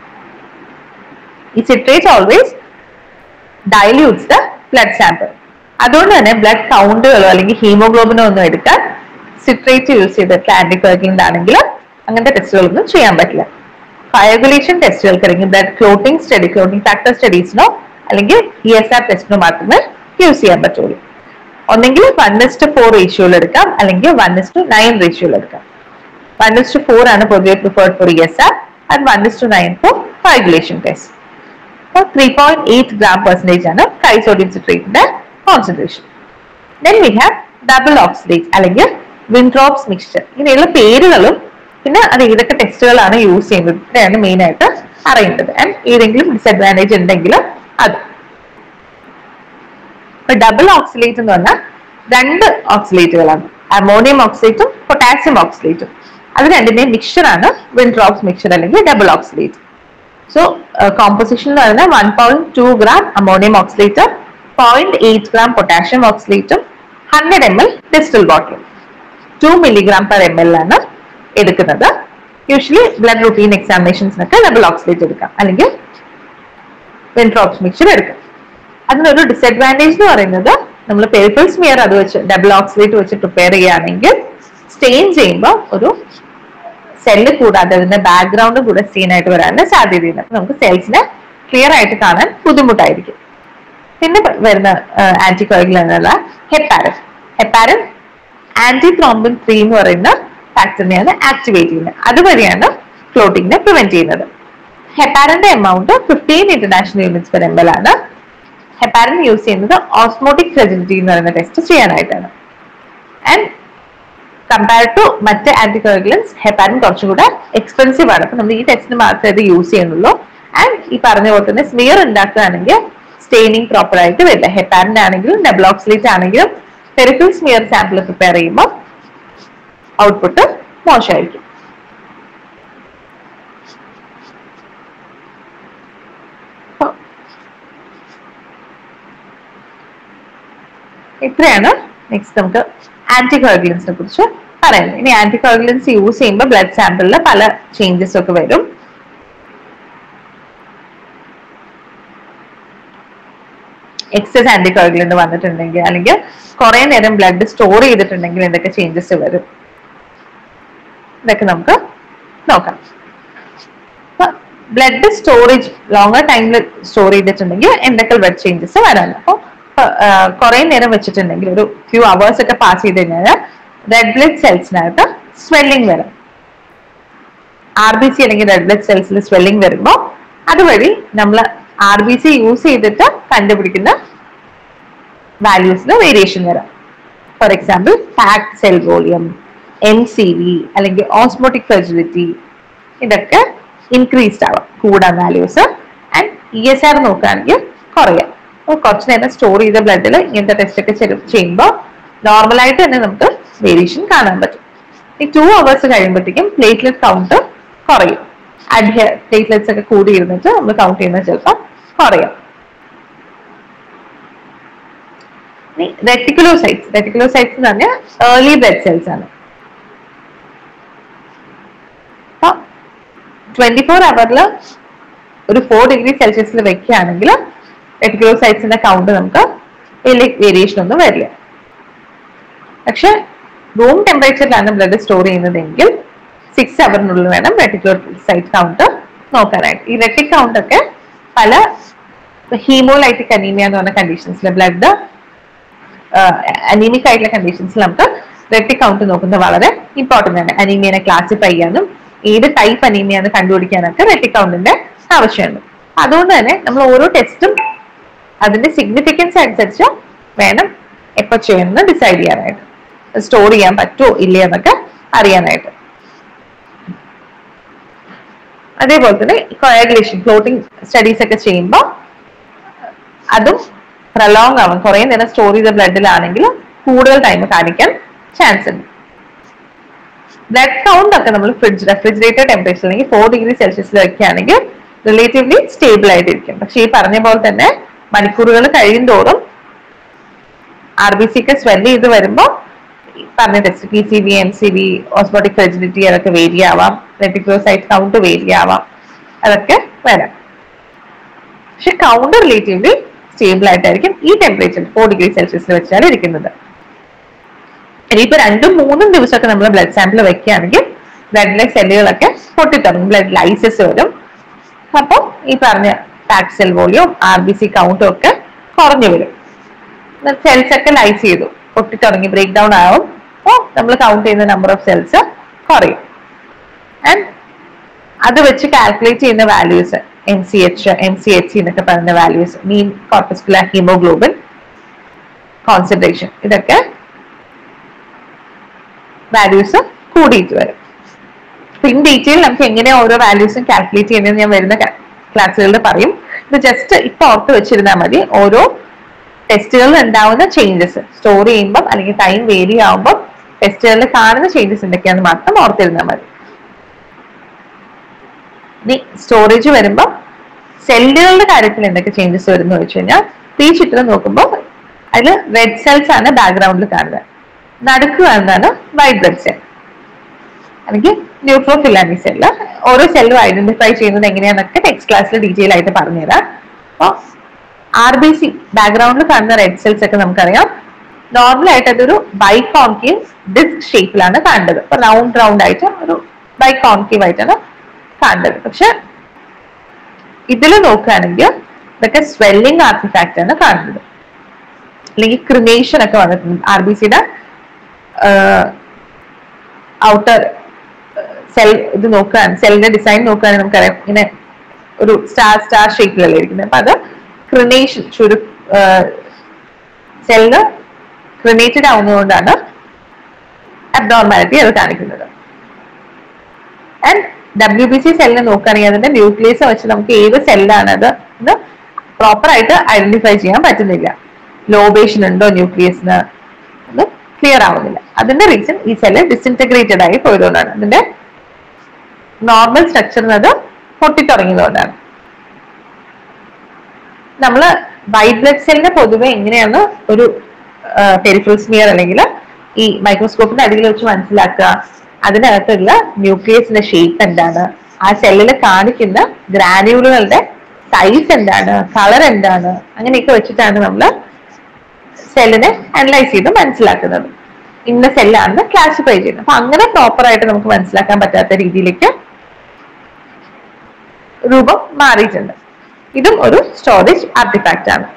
ഈ citrate always dilutes the blood sample അതുകൊണ്ട് തന്നെ ബ്ലഡ് കൗണ്ടുകളോ അല്ലെങ്കിൽ ഹീമോഗ്ലോബിനോ ഒന്നും എടുക്കാൻ സിട്രേറ്റ് യൂസ് ചെയ്തിട്ട് ആന്റിബയോട്ടിക് ആണെങ്കിൽ അങ്ങനത്തെ ടെസ്റ്റുകളൊന്നും ചെയ്യാൻ പറ്റില്ല ഫയഗുലേഷൻ ടെസ്റ്റുകൾക്ക് അല്ലെങ്കിൽ blood clotting study clotting factor സ്റ്റഡീസിനോ അല്ലെങ്കിൽ ഇ എസ് ആർ ടെസ്റ്റിനോ മാത്രമേ യൂസ് ചെയ്യാൻ പറ്റുള്ളൂ ഒന്നെങ്കിൽ വൺ ഇസ്റ്റ് ഫോർ റേഷ്യോയിൽ എടുക്കാം അല്ലെങ്കിൽ വൺ ഇസ്റ്റ് നയൻ റേഷ്യോയിൽ എടുക്കാം വൺ ഇസ്റ്റ് ഫോർ ആണ് പൊതുവെ preferred for E S R and one is to nine for coagulation test അപ്പോൾ three point eight gram percentage ആണ് ട്രൈസോഡിയം സിട്രേറ്റിന്റെ concentration then we have double oxalate അല്ലെങ്കിൽ Wintrobe's mixture ഇങ്ങനെയുള്ള പേരുകളും പിന്നെ അത് ഏതൊക്കെ ടെസ്റ്റുകളാണ് യൂസ് ചെയ്യുന്നത് ഇത്രയാണ് മെയിൻ ആയിട്ട് അറിയേണ്ടത് ആൻഡ് ഏതെങ്കിലും ഡിസഡ്വാൻറ്റേജ് ഉണ്ടെങ്കിൽ അത് ഇപ്പൊ ഡബിൾ ഓക്സിലേറ്റ് എന്ന് പറഞ്ഞാൽ രണ്ട് ഓക്സിലേറ്റുകളാണ് അമോണിയം ഓക്സിലേറ്റും പൊട്ടാസ്യം ഓക്സിലേറ്റും അത് രണ്ടിന്റെയും മിക്സ്ചറാണ് വിൻട്രോപ്സ് മിക്സ്ചർ അല്ലെങ്കിൽ ഡബിൾ ഓക്സിലേറ്റ് സോ കോമ്പോസിഷൻ എന്ന് പറയുന്നത് one point two gram ammonium oxalate point eight gram potassium ഓക്സിലേറ്റും ഹൺഡ്രഡ് എം എൽ ഡിസ്റ്റൽ ബോട്ടിലും two milligram per M L ആണ് എടുക്കുന്നത് യൂഷ്വലി ബ്ലഡ് റുട്ടീൻ എക്സാമിനേഷൻസിനൊക്കെ ഡബിൾ ഓക്സിലേറ്റ് എടുക്കാം അല്ലെങ്കിൽ വെൻട്രോപ്സ് മിക്സർ എടുക്കാം അതിനൊരു ഡിസഡ്വാൻറ്റേജ് എന്ന് പറയുന്നത് നമ്മൾ പെരിഫൽ സ്മിയർ അത് വെച്ച് ഡബിൾ ഓക്സിലേറ്റ് വെച്ച് പ്രിപ്പയർ ചെയ്യുകയാണെങ്കിൽ സ്റ്റെയിൻ ചെയ്യുമ്പോൾ ഒരു സെല്ല് കൂടാതെ അതിന്റെ ബാക്ക്ഗ്രൗണ്ടും കൂടെ സ്റ്റെയിൻ ആയിട്ട് വരാനുള്ള സാധ്യതയുണ്ട് അപ്പൊ നമുക്ക് സെൽസിനെ ക്ലിയർ ആയിട്ട് കാണാൻ ബുദ്ധിമുട്ടായിരിക്കും പിന്നെ വരുന്ന ആന്റി കോയിഗുലന്നുള്ള heparin heparin anti thrombin three എന്ന് പറയുന്ന ഫാക്ടറിനെയാണ് ആക്ടിവേറ്റ് ചെയ്യുന്നത് അതുവഴിയാണ് ക്ലോട്ടിങ്ങിനെ പ്രിവെന്റ് ചെയ്യുന്നത് ഹെപ്പാരന്റെ amount fifteen international units per M L ആണ് ഹെപ്പാരൻ യൂസ് ചെയ്യുന്നത് ഓസ്മോട്ടിക് ഫ്രെജിലിറ്റി എന്ന് പറയുന്ന ടെസ്റ്റ് ചെയ്യാനായിട്ടാണ് ആൻഡ് കമ്പയർ ടു മറ്റ് ആന്റികോഗുലൻസ് ഹെപ്പാരിൻ കുറച്ചും കൂടെ എക്സ്പെൻസീവ് ആണ് അപ്പൊ നമ്മൾ ഈ ടെസ്റ്റിന് മാത്രമേ ഇത് യൂസ് ചെയ്യുന്നുള്ളൂ ആൻഡ് ഈ പറഞ്ഞ പോലെ തന്നെ സ്മിയർ ഉണ്ടാക്കുകയാണെങ്കിൽ സ്റ്റെയിനിങ് പ്രോപ്പർ ആയിട്ട് വരില്ല ഹെപ്പാരിൻ ആണെങ്കിലും ഡബിൾ ഓക്സിലേറ്റ് ആണെങ്കിലും പെരിഫിൽ സ്മിയർ സാമ്പിൾ പ്രിപ്പയർ ചെയ്യുമ്പോൾ ഔട്ട്പുട്ട് മോശമായിരിക്കും ഇത്രയാണ് നെക്സ്റ്റ് നമുക്ക് ആന്റികോഗുലൻസിനെ കുറിച്ച് പറയുന്നത് ഇനി ആന്റികോഗുലൻസ് യൂസ് ചെയ്യുമ്പോൾ ബ്ലഡ് സാമ്പിളിൽ പല ചേഞ്ചസ് ഒക്കെ വരും എക്സസ് ആന്റികോഗുലന്റ് വന്നിട്ടുണ്ടെങ്കിൽ അല്ലെങ്കിൽ കുറെ നേരം ബ്ലഡ് സ്റ്റോർ ചെയ്തിട്ടുണ്ടെങ്കിൽ എന്തൊക്കെ ചേഞ്ചസ് വരും ഇതൊക്കെ നമുക്ക് നോക്കാം ബ്ലഡ് സ്റ്റോറേജ് ലോങ്ങർ ടൈമിൽ സ്റ്റോർ ചെയ്തിട്ടുണ്ടെങ്കിൽ എന്തൊക്കെ ബ്ലഡ് ചേഞ്ചസ് വരാൻ അപ്പോൾ കുറെ നേരം വെച്ചിട്ടുണ്ടെങ്കിൽ ഒരു ഫ്യൂ അവേഴ്സ് ഒക്കെ പാസ് ചെയ്ത് കഴിഞ്ഞാൽ റെഡ് ബ്ലഡ് സെൽസിനകത്ത് സ്വെല്ലിംഗ് വരും ആർ ബി സി അല്ലെങ്കിൽ റെഡ് ബ്ലഡ് സെൽസിൽ സ്വെല്ലിംഗ് വരുമ്പോൾ അതുവഴി നമ്മൾ ആർ ബി സി യൂസ് ചെയ്തിട്ട് കണ്ടുപിടിക്കുന്ന വാല്യൂസിന് വേരിയേഷൻ വരാം for example packed cell volume N C V അല്ലെങ്കിൽ ഓസ്മോട്ടിക് ഫെസിലിറ്റി ഇതൊക്കെ ഇൻക്രീസ്ഡ് ആവാം കൂടാൻ values and E S R നോക്കുകയാണെങ്കിൽ കുറയാം കുറച്ച് നേരം സ്റ്റോർ ചെയ്ത ബ്ലഡിൽ ഇങ്ങനത്തെ ടെസ്റ്റ് ഒക്കെ ചെയ്ത് ചെയ്യുമ്പോൾ നോർമലായിട്ട് തന്നെ നമുക്ക് വേരിയേഷൻ കാണാൻ പറ്റും ഈ ടു അവേഴ്സ് കഴിയുമ്പോഴത്തേക്കും പ്ലേറ്റ്ലെറ്റ് കൗണ്ട് കുറയും അഡ്ഹ പ്ലേറ്റ്ലെറ്റ്സ് ഒക്കെ കൂടി ഇരുന്നിട്ട് നമ്മൾ കൗണ്ട് ചെയ്യുന്നത് ചിലപ്പോൾ കുറയും റെറ്റിക്കുലോസൈറ്റ്സ് റെറ്റിക്കുലോസൈറ്റ്സ് എന്ന് പറഞ്ഞാൽ ഏർലി ബ്ലഡ് സെൽസ് ആണ് അപ്പൊ ട്വന്റി ഫോർ അവറിൽ ഒരു ഫോർ ഡിഗ്രി സെൽഷ്യസിൽ വെക്കുകയാണെങ്കിൽ റെറ്റിക്കുലോസൈറ്റ്സിന്റെ കൗണ്ട് നമുക്ക് വലിയ വേരിയേഷൻ ഒന്നും വരില്ല പക്ഷെ റൂം ടെമ്പറേച്ചറിലാണ് ബ്ലഡ് സ്റ്റോർ ചെയ്യുന്നതെങ്കിൽ സിക്സ് അവറിനുള്ളിൽ വേണം റെറ്റിക്കുലോസൈറ്റ് കൗണ്ട് നോക്കാനായിട്ട് ഈ റെറ്റിക് കൗണ്ട് ഒക്കെ പല ഹീമോലൈറ്റിക് അനീമിയ എന്ന് പറഞ്ഞ കണ്ടീഷൻസിൽ ബ്ലഡ് അനീമിക് ആയിട്ടുള്ള കണ്ടീഷൻസിൽ നമുക്ക് റെറ്റിക് കൗണ്ട് നോക്കുന്നത് വളരെ ഇമ്പോർട്ടന്റ് ആണ് അനീമിയനെ ക്ലാസിഫൈ ചെയ്യാനും ഏത് ടൈപ്പ് അനീമിയ എന്ന് കണ്ടുപിടിക്കാനൊക്കെ റെറ്റിക് കൗണ്ടിന്റെ ആവശ്യമുണ്ട് അതുകൊണ്ട് തന്നെ നമ്മൾ ഓരോ ടെസ്റ്റും അതിന്റെ സിഗ്നിഫിക്കൻസ് അനുസരിച്ച് വേണം എപ്പോ ചെയ്യണമെന്ന് ഡിസൈഡ് ചെയ്യാനായിട്ട് സ്റ്റോർ ചെയ്യാൻ പറ്റുമോ ഇല്ലേ എന്നൊക്കെ അറിയാനായിട്ട് അതേപോലെ തന്നെ കൊയാഗുലേഷൻ ഫ്ലോട്ടിംഗ് സ്റ്റഡീസ് ഒക്കെ ചെയ്യുമ്പോൾ അതും പ്രലോങ് ആവും കുറെ നേരം സ്റ്റോർ ചെയ്ത ബ്ലഡിലാണെങ്കിൽ കൂടുതൽ ടൈം കാണിക്കാൻ ചാൻസ് ഉണ്ട് ബ്ലഡ് കൗണ്ട് ഒക്കെ നമ്മൾ ഫ്രിഡ്ജ് റെഫ്രിജറേറ്റർ ടെമ്പറേച്ചർ അല്ലെങ്കിൽ ഫോർ ഡിഗ്രി സെൽഷ്യസിൽ വെക്കുകയാണെങ്കിൽ റിലേറ്റീവ്ലി സ്റ്റേബിൾ ആയിട്ടിരിക്കും പക്ഷെ ഈ പറഞ്ഞ പോലെ തന്നെ മണിക്കൂറുകൾ കഴിയും തോറും ആർ ബി സി ഒക്കെ സ്വെല് ചെയ്ത് വരുമ്പോൾ പറഞ്ഞ test P C V M C V osmotic fragility അതൊക്കെ വേരി ആവാം റെറ്റിക്ലോസൈറ്റ് കൗണ്ട് വേരി ആവാം അതൊക്കെ വരാം പക്ഷെ കൗണ്ട് റിലേറ്റീവ്ലി സ്റ്റേബിൾ ആയിട്ടായിരിക്കും ഈ ടെമ്പറേച്ചർ ഫോർ ഡിഗ്രി സെൽഷ്യസിൽ വെച്ചാൽ ഇരിക്കുന്നത് ഇനിയിപ്പോ രണ്ടും മൂന്നും ദിവസമൊക്കെ നമ്മൾ ബ്ലഡ് സാമ്പിൾ വെക്കുകയാണെങ്കിൽ ബ്ലഡിലെ സെല്ലുകളൊക്കെ പൊട്ടിത്തുടങ്ങും ബ്ലഡ് ലൈസസ് വരും അപ്പോൾ ഈ പറഞ്ഞ pack cell volume R B C കൗണ്ടും ഒക്കെ കുറഞ്ഞു വരും സെൽസ് ഒക്കെ ലൈസ് ചെയ്തു പൊട്ടിത്തുടങ്ങി ബ്രേക്ക് ഡൗൺ ആവും അപ്പോൾ നമ്മൾ കൗണ്ട് ചെയ്യുന്ന നമ്പർ ഓഫ് സെൽസ് കുറയും ആൻഡ് അത് വെച്ച് കാൽക്കുലേറ്റ് ചെയ്യുന്ന values M C H M C H എന്നൊക്കെ പറയുന്ന values mean corpuscular haemoglobin concentration ഇതൊക്കെ വാല്യൂസ് കൂടിയിട്ട് വരും ഇൻ ഡീറ്റെയിൽ നമുക്ക് എങ്ങനെ ഓരോ വാല്യൂസും കാൽക്കുലേറ്റ് ചെയ്യുന്നത് ഞാൻ വരുന്ന ക്ലാസ്സുകളിൽ പറയും ഇത് ജസ്റ്റ് ഇപ്പൊ ഓർത്ത് വെച്ചിരുന്നാൽ മതി ഓരോ ടെസ്റ്റുകളിൽ ഉണ്ടാവുന്ന ചേഞ്ചസ് സ്റ്റോർ ചെയ്യുമ്പോൾ അല്ലെങ്കിൽ ടൈം വേരി ആവുമ്പോൾ ടെസ്റ്റുകളിൽ കാണുന്ന ചേഞ്ചസ് എന്തൊക്കെയാണെന്ന് മാത്രം ഓർത്തിരുന്നാൽ മതി ഇനി സ്റ്റോറേജ് വരുമ്പോൾ സെല്ലുകളുടെ കാര്യത്തിൽ എന്തൊക്കെ ചേഞ്ചസ് വരുന്നു വെച്ച് കഴിഞ്ഞാൽ ഈ ചിത്രം നോക്കുമ്പോൾ അതിൽ റെഡ് സെൽസ് ആണ് ബാക്ക്ഗ്രൗണ്ടിൽ കാണുന്നത് നടുക്ക് കാണുന്നതാണ് വൈറ്റ് ബ്ലഡ് സെൽ അല്ലെങ്കിൽ ന്യൂട്രോഫിലാനി സെല്ല് ഓരോ സെല്ലും ഐഡന്റിഫൈ ചെയ്യുന്നത് എങ്ങനെയാണെന്നൊക്കെ നെക്സ്റ്റ് ക്ലാസ്സിൽ ഡീറ്റെയിൽ ആയിട്ട് പറഞ്ഞുതരാം അപ്പോൾ ആർ ബി സി ബാക്ക്ഗ്രൗണ്ടിൽ കാണുന്ന റെഡ് സെൽസ് ഒക്കെ നമുക്കറിയാം നോർമൽ ആയിട്ട് അതൊരു ബൈകോൺകേവ് ഡിസ്ക് ഷേപ്പിലാണ് കാണേണ്ടത് അപ്പൊ റൗണ്ട് റൗണ്ട് ആയിട്ട് ഒരു ബൈകോൺകേവ് ആയിട്ടാണ് കാണേണ്ടത് പക്ഷെ ഇതിൽ നോക്കുകയാണെങ്കിൽ ഇതൊക്കെ സ്വെല്ലിംഗ് ആർട്ടിഫാക്റ്റ് ആണ് കാണുന്നത് അല്ലെങ്കിൽ ക്രിമേഷൻ ഒക്കെ വന്നിട്ടുണ്ട് ആർ ബി സിയുടെ ഔട്ടർ സെൽ ഇത് നോക്കാൻ സെല്ലിന്റെ ഡിസൈൻ നോക്കുകയാണെങ്കിൽ നമുക്കറിയാം ഇങ്ങനെ ഒരു സ്റ്റാർ സ്റ്റാർ ഷേപ്പിലല്ലേ ഇരിക്കുന്നത് അപ്പൊ അത് ക്രിനേഷൻ ചുരു സെല്ല് ക്രിനേറ്റഡ് ആവുന്നതുകൊണ്ടാണ് അബ്നോർമാലിറ്റി അത് കാണിക്കുന്നത് ആൻഡ് ഡബ്ല്യു ബി സി സെല്ലിനെ നോക്കുകയാണെങ്കിൽ അതിന്റെ ന്യൂക്ലിയസ് വെച്ച് നമുക്ക് ഏത് സെല്ലാണ് അത് എന്ന് പ്രോപ്പർ ആയിട്ട് ഐഡന്റിഫൈ ചെയ്യാൻ പറ്റുന്നില്ല ലോബേഷൻ ഉണ്ടോ ന്യൂക്ലിയസിന് എന്ന് ക്ലിയർ ആവുന്നില്ല അതിന്റെ റീസൺ ഈ സെല്ല് ഡിസിൻറ്റഗ്രേറ്റഡ് ആയി പോയതുകൊണ്ടാണ് അതിന്റെ നോർമൽ സ്ട്രക്ചറിന് അത് പൊട്ടിത്തുടങ്ങിയതുകൊണ്ടാണ് നമ്മൾ വൈറ്റ് ബ്ലഡ് സെല്ലിനെ പൊതുവെ എങ്ങനെയാണ് ഒരു പെരിഫറൽ സ്മിയർ അല്ലെങ്കിൽ ഈ മൈക്രോസ്കോപ്പിന്റെ അടിയിൽ വെച്ച് മനസ്സിലാക്കുക അതിനകത്തുള്ള ന്യൂക്ലിയസിന്റെ ഷേപ്പ് എന്താണ് ആ സെല്ലിൽ കാണിക്കുന്ന ഗ്രാനുകളുടെ സൈസ് എന്താണ് കളർ എന്താണ് അങ്ങനെയൊക്കെ വെച്ചിട്ടാണ് നമ്മൾ സെല്ലിനെ അനലൈസ് ചെയ്ത് മനസ്സിലാക്കുന്നത് ഇന്ന സെല്ലാണെന്ന് ക്ലാസിഫൈ ചെയ്യുന്നത് അപ്പൊ അങ്ങനെ പ്രോപ്പർ ആയിട്ട് നമുക്ക് മനസ്സിലാക്കാൻ പറ്റാത്ത രീതിയിലേക്ക് രൂപം മാറിയിട്ടുണ്ട് ഇതും ഒരു സ്റ്റോറേജ് ആർട്ടിഫാക്റ്റ് ആണ്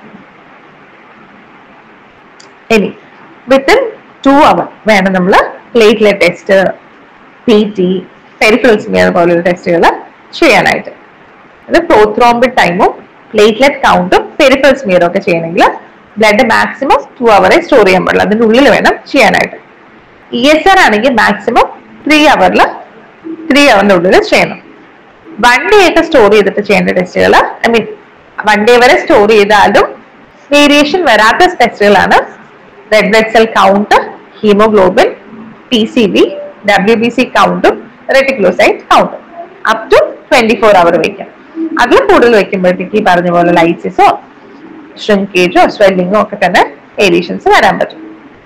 ഇനി വിത്തിൻ ടു അവർ വേണം നമ്മൾ platelet test P T peripheral smear പോലുള്ള ടെസ്റ്റുകൾ ചെയ്യാനായിട്ട് അത് പ്രോത്രോംബിഡ് ടൈമും പ്ലേറ്റ്ലെറ്റ് കൗണ്ടും പെരിഫറൽ സ്മിയറും ഒക്കെ ചെയ്യണമെങ്കിൽ ബ്ലഡ് മാക്സിമം ടു അവറെ സ്റ്റോർ ചെയ്യാൻ പാടില്ല അതിന്റെ ഉള്ളിൽ വേണം ചെയ്യാനായിട്ട് ഇ എസ് ആർ ആണെങ്കിൽ മാക്സിമം ത്രീ അവറിൽ ത്രീ അവറിന്റെ ഉള്ളിൽ ചെയ്യണം വൺ ഡേ ഒക്കെ സ്റ്റോർ ചെയ്തിട്ട് ചെയ്യേണ്ട ടെസ്റ്റുകൾ ഐ മീൻ വൺ ഡേ വരെ സ്റ്റോർ ചെയ്താലും വേരിയേഷൻ വരാത്ത ടെസ്റ്റുകളാണ് red blood cell count haemoglobin P C V W B C കൗണ്ടും റെറ്റിക്ലോസൈറ്റ് കൗണ്ടും up to twenty four hour വെക്കാം അതിൽ കൂടുതൽ വെക്കുമ്പോഴത്തേക്ക് ഈ പറഞ്ഞ പോലെ ലൈസിസോ ഷ്രിങ്കേജോ സ്വെല്ലിങ്ങോ ഒക്കെ തന്നെ വേരിയേഷൻസ് വരാൻ പറ്റും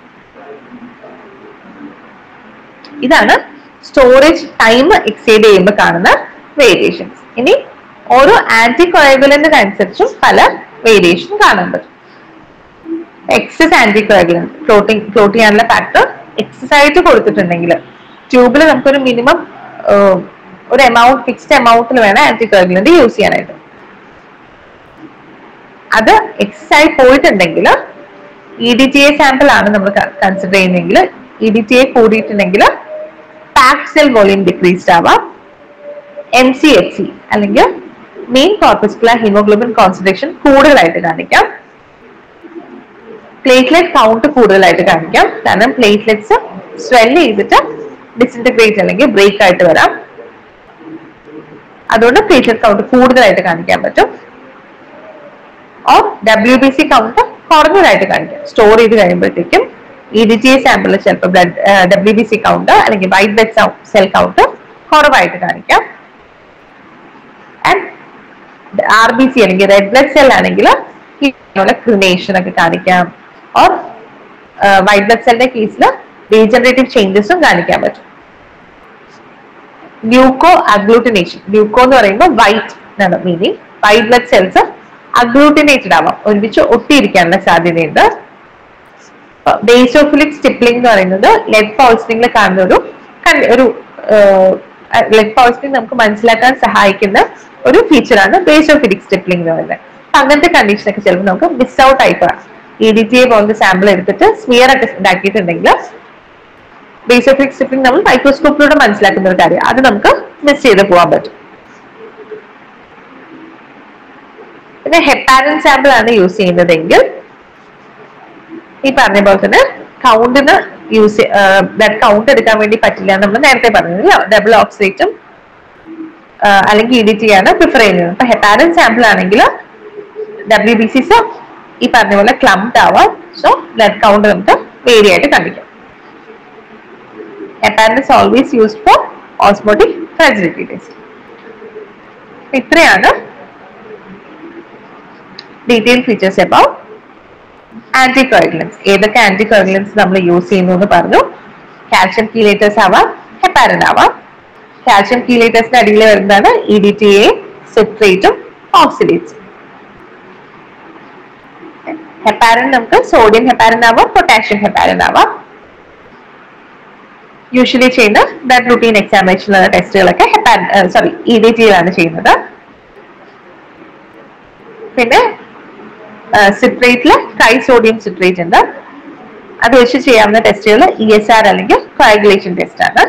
ഇതാണ് സ്റ്റോറേജ് ടൈം എക്സീഡ് ചെയ്യുമ്പോൾ കാണുന്ന വേരിയേഷൻസ് ഇനി ഓരോ ആന്റി കൊയഗുലന്റിന് അനുസരിച്ചും പല വേരിയേഷൻ കാണാൻ പറ്റും excess anti coagulant clotting clot ചെയ്യാനുള്ള ഫാക്ടർ എക്സസ് ആയിട്ട് കൊടുത്തിട്ടുണ്ടെങ്കിൽ ട്യൂബിൽ നമുക്കൊരു മിനിമം ഒരു എമൗണ്ട് ഫിക്സ്ഡ് എമൗണ്ടിൽ വേണം ആന്റി കൊയഗുലന്റ് യൂസ് ചെയ്യാനായിട്ട് അത് എക്സസ് ആയി പോയിട്ടുണ്ടെങ്കിൽ E D T A sample ആണ് നമ്മൾ കൺസിഡർ ചെയ്യുന്നതെങ്കിൽ ഇ ഡി ടി എ കൂടിയിട്ടുണ്ടെങ്കിൽ പാക്ക് സെൽ വോളിയം ഡിക്രീസ്ഡ് ആവാം എം സി എച്ച് സി അല്ലെങ്കിൽ മെയിൻ കോർപ്പസ്കുലർ ഹീമോഗ്ലോബിൻ കോൺസെൻട്രേഷൻ കൂടുതലായിട്ട് കാണിക്കാം പ്ലേറ്റ്ലെറ്റ് കൗണ്ട് കൂടുതലായിട്ട് കാണിക്കാം കാരണം പ്ലേറ്റ്ലെറ്റ്സ് സ്വെൽ ചെയ്തിട്ട് ഡിസിൻറ്റഗ്രേറ്റ് അല്ലെങ്കിൽ ബ്രേക്ക് ആയിട്ട് വരാം അതുകൊണ്ട് പ്ലേറ്റ്ലെറ്റ് കൗണ്ട് കൂടുതലായിട്ട് കാണിക്കാൻ പറ്റും or W B C count കുറഞ്ഞതായിട്ട് കാണിക്കാം സ്റ്റോർ ചെയ്ത് കഴിയുമ്പോഴത്തേക്കും ഇ ഡി ടി എ സാമ്പിളിൽ ചിലപ്പോൾ blood W B C count അല്ലെങ്കിൽ വൈറ്റ് ബ്ലഡ് സെൽ കൗണ്ട് കുറവായിട്ട് കാണിക്കാം ആൻഡ് ആർ ബി സി അല്ലെങ്കിൽ റെഡ് ബ്ലഡ് സെൽ ആണെങ്കിൽ ക്രിമേഷൻ ഒക്കെ കാണിക്കാം ഓർ വൈറ്റ് ബ്ലഡ് സെല്ലിന്റെ കേസിൽ ഡീജനറേറ്റീവ് ചേഞ്ചസും കാണിക്കാൻ പറ്റും ഗ്ലൂക്കോ അഗ്ലൂട്ടിനേഷൻ ഗ്ലൂക്കോ എന്ന് പറയുമ്പോൾ വൈറ്റ് എന്നാണ് meaning white blood cells agglutinated ആവാം ഒരുമിച്ച് ഒട്ടിയിരിക്കാനുള്ള സാധ്യതയുണ്ട് ബേസോഫിലിക് സ്റ്റിപ്ലിംഗ് എന്ന് പറയുന്നത് ലെഡ് പോൾസ്റ്റിംഗിൽ കാണുന്ന ഒരു കൺ- ഒരു ലെഡ് പോൾസ്റ്റിംഗ് നമുക്ക് മനസ്സിലാക്കാൻ സഹായിക്കുന്ന ഒരു ഫീച്ചറാണ് ബേസോഫിലിക് സ്റ്റിപ്ലിംഗ് എന്ന് പറയുന്നത് അപ്പൊ അങ്ങനത്തെ കണ്ടീഷൻ ഒക്കെ ചിലപ്പോൾ നമുക്ക് മിസ് ഔട്ട് ആയിട്ട് ഇ ഡി ടി എ പോലത്തെ സാമ്പിൾ എടുത്തിട്ട് സ്മിയർ ഒക്കെ ഉണ്ടാക്കിയിട്ടുണ്ടെങ്കിൽ ബേസോഫിലിക് സ്റ്റിപ്ലിംഗ് നമ്മൾ മൈക്രോസ്കോപ്പിലൂടെ മനസ്സിലാക്കുന്ന ഒരു കാര്യം അത് നമുക്ക് മിസ് ചെയ്ത് പോകാൻ പറ്റും പിന്നെ ഹെപ്പാരൻ സാമ്പിൾ ആണ് യൂസ് ചെയ്യുന്നതെങ്കിൽ ഈ പറഞ്ഞ പോലെ തന്നെ കൗണ്ടിന് യൂസ് ബ്ലഡ് കൗണ്ട് എടുക്കാൻ വേണ്ടി പറ്റില്ല എന്ന് നമ്മൾ നേരത്തെ പറഞ്ഞത് ഡബിൾ ഓക്സിഡേറ്റും അല്ലെങ്കിൽ ഇ ഡി ടി ആണ് പ്രിഫർ ചെയ്യുന്നത് അപ്പൊ ഹെപ്പാരൻ സാമ്പിൾ ആണെങ്കിൽ ഡബ്ല്യു ബി സിസ് ഈ പറഞ്ഞ പോലെ ക്ലംഡ് ആവാം സോ ബ്ലഡ് കൗണ്ട് നമുക്ക് വേരി ആയിട്ട് കാണിക്കാം heparin is always used for osmotic fragility test ഇത്രയാണ് ഡീറ്റെയിൽ ഫീച്ചേഴ്സ് അബൌട്ട് ആന്റികോയിഗ്ലൻസ് ഏതൊക്കെ ആന്റികോയിഗ്ലൻസ് നമ്മൾ യൂസ് ചെയ്യുന്നു എന്ന് പറഞ്ഞു കാൽഷ്യം കീലേറ്റേഴ്സ് ആവാം ഹെപ്പാരൻ ആവാം കാൽഷ്യം കീലേറ്റേഴ്സിന്റെ അടിയിൽ വരുന്നതാണ് ഇ ഡി ടി എ സിട്രേറ്റും ഓക്സിലേറ്റ്സും ഹെപ്പാരൻ നമുക്ക് സോഡിയം ഹെപ്പാരൻ ആവാം പൊട്ടാഷ്യം ഹെപ്പാരൻ ആവാം യൂഷ്വലി ചെയ്യുന്ന ബ്ലഡ് റുട്ടീൻ എക്സാമിനേഷനുള്ള ടെസ്റ്റുകളൊക്കെ ഹെപ്പാരൻ സോറി ഇ ഡി ടിയിലാണ് ചെയ്യുന്നത് പിന്നെ സിട്രേറ്റില് ട്രൈ സോഡിയം സിട്രേറ്റ് ഉണ്ട് അത് വെച്ച് ചെയ്യാവുന്ന ടെസ്റ്റുകൾ ഇ എസ് ആർ അല്ലെങ്കിൽ കോയാഗുലേഷൻ ടെസ്റ്റ് ആണ്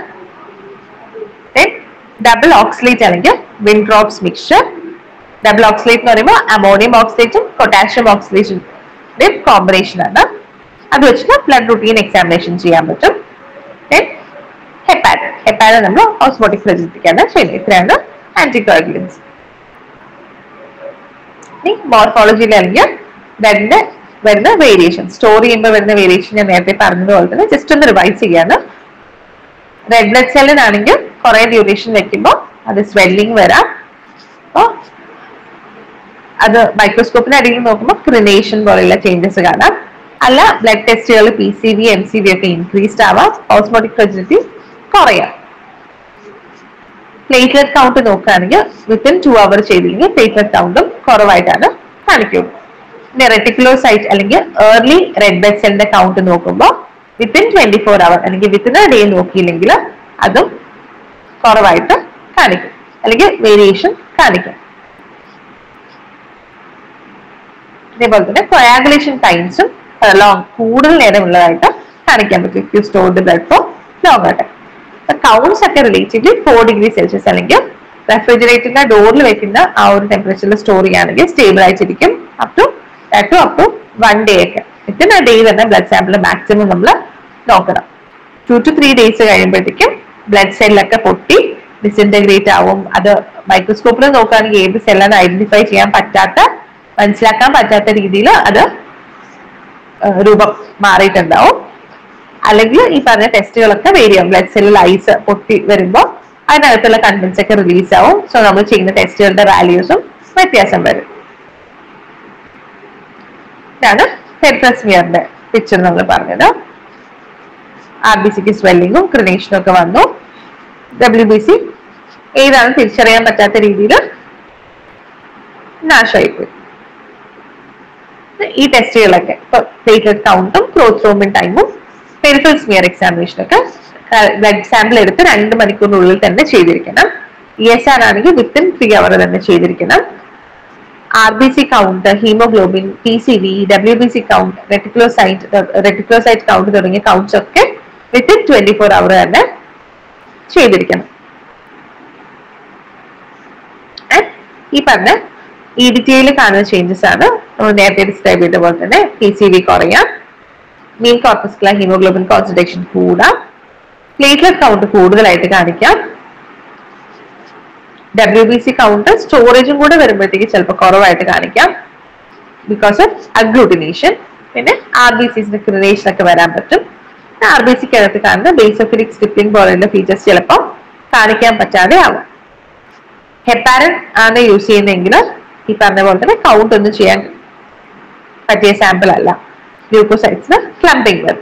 ഡബിൾ ഓക്സിലേറ്റ് അല്ലെങ്കിൽ വിൻഡ്രോപ്സ് മിക്സ്ചർ ഡബിൾ ഓക്സിലേറ്റ് എന്ന് പറയുമ്പോൾ അമോണിയം ഓക്സിലേറ്റും പൊട്ടാഷ്യം ഓക്സിലേഷൻ കോമ്പിനേഷൻ ആണ് അത് വെച്ചിട്ട് ബ്ലഡ് റുട്ടീൻ എക്സാമിനേഷൻ ചെയ്യാൻ പറ്റും ഹെപ്പാരൻ ഹെപ്പാരൻ നമ്മൾ ഓസ്മോട്ടിക് ഫ്ലജിറ്റിക്കാണ് ചെയ്യുന്നത് ഇത്രയാണ് ആന്റികോഗുലൻസ് ഇനി മോർഫോളജിയിൽ അല്ലെങ്കിൽ ബ്ലഡിന്റെ വരുന്ന വേരിയേഷൻ സ്റ്റോർ ചെയ്യുമ്പോൾ വരുന്ന വേരിയേഷൻ ഞാൻ നേരത്തെ പറഞ്ഞതുപോലെ തന്നെ ജസ്റ്റ് ഒന്ന് റിവൈസ് ചെയ്യാണ് റെഡ് ബ്ലഡ് സെല്ലിനാണെങ്കിൽ കുറെ ഡ്യൂറേഷൻ വെക്കുമ്പോൾ അത് സ്വെല്ലിങ് വരാം അപ്പോൾ അത് മൈക്രോസ്കോപ്പിന്റെ അടിയിൽ നോക്കുമ്പോൾ ക്രിനേഷൻ പോലെയുള്ള ചേഞ്ചസ് കാണാം അല്ല ബ്ലഡ് ടെസ്റ്റുകൾ P C V M C V ഒക്കെ ഇൻക്രീസ്ഡ് ആവാം ഓസ്മോട്ടിക് ഫ്രജിലിറ്റി കുറയാം പ്ലേറ്റ്ലെറ്റ് കൗണ്ട് നോക്കുകയാണെങ്കിൽ വിത്തിൻ ടു അവർ ചെയ്തില്ലെങ്കിൽ പ്ലേറ്റ്ലെറ്റ് കൗണ്ടും കുറവായിട്ടാണ് കാണിക്കുന്നത് പിന്നെ റെറ്റിക്കുലോസൈറ്റ് അല്ലെങ്കിൽ ഏർലി റെഡ് ബ്ലഡ് സെല്ലിന്റെ കൗണ്ട് നോക്കുമ്പോൾ വിത്തിൻ ട്വന്റി ഫോർ അവർ അല്ലെങ്കിൽ വിത്തിൻ എ ഡേ നോക്കിയില്ലെങ്കിൽ അതും കുറവായിട്ട് കാണിക്കും അല്ലെങ്കിൽ വേരിയേഷൻ കാണിക്കും ഇതേപോലെ തന്നെ കൊയാഗുലേഷൻ ടൈംസും ലോങ് കൂടുതൽ നേരമുള്ളതായിട്ട് കാണിക്കാൻ പറ്റും if you store the blood for long ആയിട്ട് കൗണ്ട്സ് ഒക്കെ റിലേറ്റീവ്ലി ഫോർ ഡിഗ്രി സെൽഷ്യസ് അല്ലെങ്കിൽ റെഫ്രിജറേറ്ററിന്റെ ഡോറിൽ വെക്കുന്ന ആ ഒരു ടെമ്പറേച്ചറിൽ സ്റ്റോർ ചെയ്യുകയാണെങ്കിൽ സ്റ്റേബിൾ ആയിട്ടിരിക്കും up to two up to one day ഒക്കെ വിത്തിൻ ആ ഡേ തന്നെ ബ്ലഡ് സാമ്പിൾ മാക്സിമം നമ്മൾ നോക്കണം ടു ടു ത്രീ ഡേയ്സ് കഴിയുമ്പോഴത്തേക്കും ബ്ലഡ് സെല്ലൊക്കെ പൊട്ടി ഡിസിൻറ്റഗ്രേറ്റ് ആവും അത് മൈക്രോസ്കോപ്പിൽ നോക്കുകയാണെങ്കിൽ ഏത് സെല്ലാണ് ഐഡന്റിഫൈ ചെയ്യാൻ പറ്റാത്ത മനസ്സിലാക്കാൻ പറ്റാത്ത രീതിയിൽ അത് രൂപം മാറിയിട്ടുണ്ടാവും അല്ലെങ്കിൽ ഈ പറഞ്ഞ ടെസ്റ്റുകളൊക്കെ വേരി ആവും ബ്ലഡ് സെല്ലിൽ ഐസ് പൊട്ടി വരുമ്പോൾ അതിനകത്തുള്ള കണ്ടൻസ് ഒക്കെ റിലീസ് ആവും സോ നമ്മൾ ചെയ്യുന്ന ടെസ്റ്റുകളുടെ വാല്യൂസും വ്യത്യാസം വരും ഇതാണ് പെരിപ്ലസ്മിയറിന്റെ പിക്ചർ നമ്മൾ പറഞ്ഞത് ആർ ബി സിക്ക് സ്വെല്ലിങ്ങും ക്രിനേഷനും ഒക്കെ വന്നു ഡബ്ല്യു ബി സി ഏതാണ് തിരിച്ചറിയാൻ പറ്റാത്ത രീതിയിൽ നാശമായിപ്പോയി ഈ ടെസ്റ്റുകളൊക്കെ ഇപ്പൊ പ്ലേറ്റ്ലെറ്റ് കൗണ്ടും ക്രോത്രോമിൻ ടൈമും പെരിഫൽ സ്മിയർ എക്സാമിനേഷൻ ഒക്കെ ബ്ലഡ് സാമ്പിൾ എടുത്ത് രണ്ട് മണിക്കൂറിനുള്ളിൽ തന്നെ ചെയ്തിരിക്കണം ഇ എസ് ആർ ആണെങ്കിൽ വിത്തിൻ ത്രീ അവർ തന്നെ ചെയ്തിരിക്കണം R B C count haemoglobin P C V W B C count reticulocyte reticulocyte count തുടങ്ങിയ കൗണ്ട്സ് ഒക്കെ വിത്തിൻ ട്വന്റി ഫോർ അവർ തന്നെ ചെയ്തിരിക്കണം And ഈ പറഞ്ഞ ഇ ഡി ടിയിൽ കാണുന്ന ചേഞ്ചസ് ആണ് നമ്മൾ നേരത്തെ ഡിസ്ക്രൈബ് ചെയ്ത പോലെ തന്നെ പി സി വി കുറയാം മീൻ കോർപ്പസ്കുലർ ഹീമോഗ്ലോബിൻ കോൺസെൻട്രേഷൻ കൂടാം പ്ലേറ്റ്ലെറ്റ് കൗണ്ട് കൂടുതലായിട്ട് കാണിക്കാം ഡബ്ല്യു ബി സി കൗണ്ട് സ്റ്റോറേജും കൂടെ വരുമ്പോഴത്തേക്ക് ചിലപ്പോൾ കുറവായിട്ട് കാണിക്കാം ബിക്കോസ് ഓഫ് അഗ്ലൂട്ടിനേഷൻ പിന്നെ ആർ ബി സിസിന്റെ ക്രിനേഷൻ ഒക്കെ വരാൻ പറ്റും ആർ ബി സിക്ക് അകത്ത് കാണുന്ന ബേസോഫിലിക് സ്റ്റിപ്ലിംഗ് പോലെയുള്ള ഫീച്ചേഴ്സ് ചിലപ്പോൾ കാണിക്കാൻ പറ്റാതെ ആവാം ഹെപ്പാരൻ ആണ് യൂസ് ചെയ്യുന്നതെങ്കിൽ ഈ പറഞ്ഞ പോലെ തന്നെ കൗണ്ട് ഒന്നും ചെയ്യാൻ പറ്റിയ സാമ്പിൾ അല്ല ഗ്ലൂക്കോസൈഡ്സിന് ക്ലംപിംഗ് വരും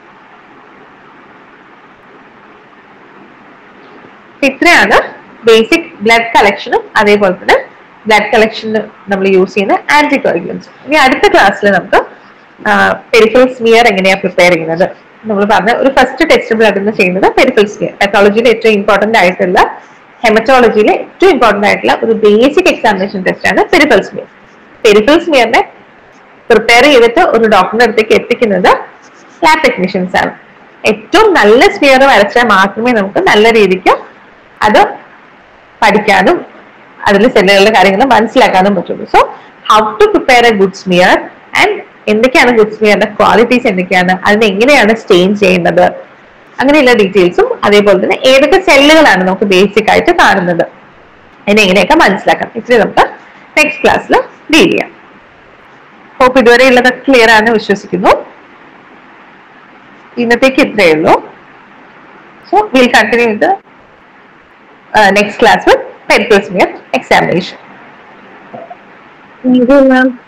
ഇത്രയാണ് ബേസിക് ബ്ലഡ് കളക്ഷനും അതേപോലെ തന്നെ ബ്ലഡ് കളക്ഷന് നമ്മൾ യൂസ് ചെയ്യുന്ന ആന്റികോയിഗ്ലൻസ് ഇനി അടുത്ത ക്ലാസ്സിൽ നമുക്ക് പെരിഫൽ സ്മിയർ എങ്ങനെയാണ് പ്രിപ്പയർ ചെയ്യുന്നത് നമ്മൾ പറഞ്ഞ ഒരു ഫസ്റ്റ് ടെസ്റ്റ് ബ്ലഡ് എന്ന് ചെയ്യുന്നത് പെരിഫൽ സ്മിയർ പെത്തോളജിയിൽ ഏറ്റവും ഇമ്പോർട്ടന്റ് ആയിട്ടുള്ള ഹെമറ്റോളജിയിലെ ഏറ്റവും ഇമ്പോർട്ടന്റ് ആയിട്ടുള്ള ഒരു ബേസിക് എക്സാമിനേഷൻ ടെസ്റ്റ് ആണ് പെരിഫൽ സ്മിയർ പെരിഫൽ സ്മിയറിനെ പ്രിപ്പയർ ചെയ്തിട്ട് ഒരു ഡോക്ടറിന്റെ അടുത്തേക്ക് എത്തിക്കുന്നത് ലാബ് ടെക്നീഷ്യൻസ് ആണ് ഏറ്റവും നല്ല സ്മിയർ വരച്ചാൽ മാത്രമേ നമുക്ക് നല്ല രീതിക്ക് അത് പഠിക്കാനും അതിൽ സെല്ലുകളുടെ കാര്യങ്ങൾ മനസ്സിലാക്കാനും പറ്റുള്ളൂ so how to prepare a good smear and എന്തൊക്കെയാണ് ഗുഡ് സ്മിയറിന്റെ ക്വാളിറ്റീസ് എന്തൊക്കെയാണ് അതിനെ എങ്ങനെയാണ് സ്റ്റെയിൻ ചെയ്യുന്നത് അങ്ങനെയുള്ള ഡീറ്റെയിൽസും അതേപോലെ തന്നെ ഏതൊക്കെ സെല്ലുകളാണ് നമുക്ക് ബേസിക് ആയിട്ട് കാണുന്നത് അതിനെ എങ്ങനെയൊക്കെ മനസ്സിലാക്കാം ഇച്ചിരി നമുക്ക് നെക്സ്റ്റ് ക്ലാസ്സിൽ ഡീൽ ചെയ്യാം ഹോപ്പ് ഇതുവരെ ഉള്ളതൊക്കെ ക്ലിയർ ആണെന്ന് വിശ്വസിക്കുന്നു ഇന്നത്തേക്ക് ഇത്രയേ ഉള്ളൂ so will continue with next class with peripheral smear examination Thank you, ma'am.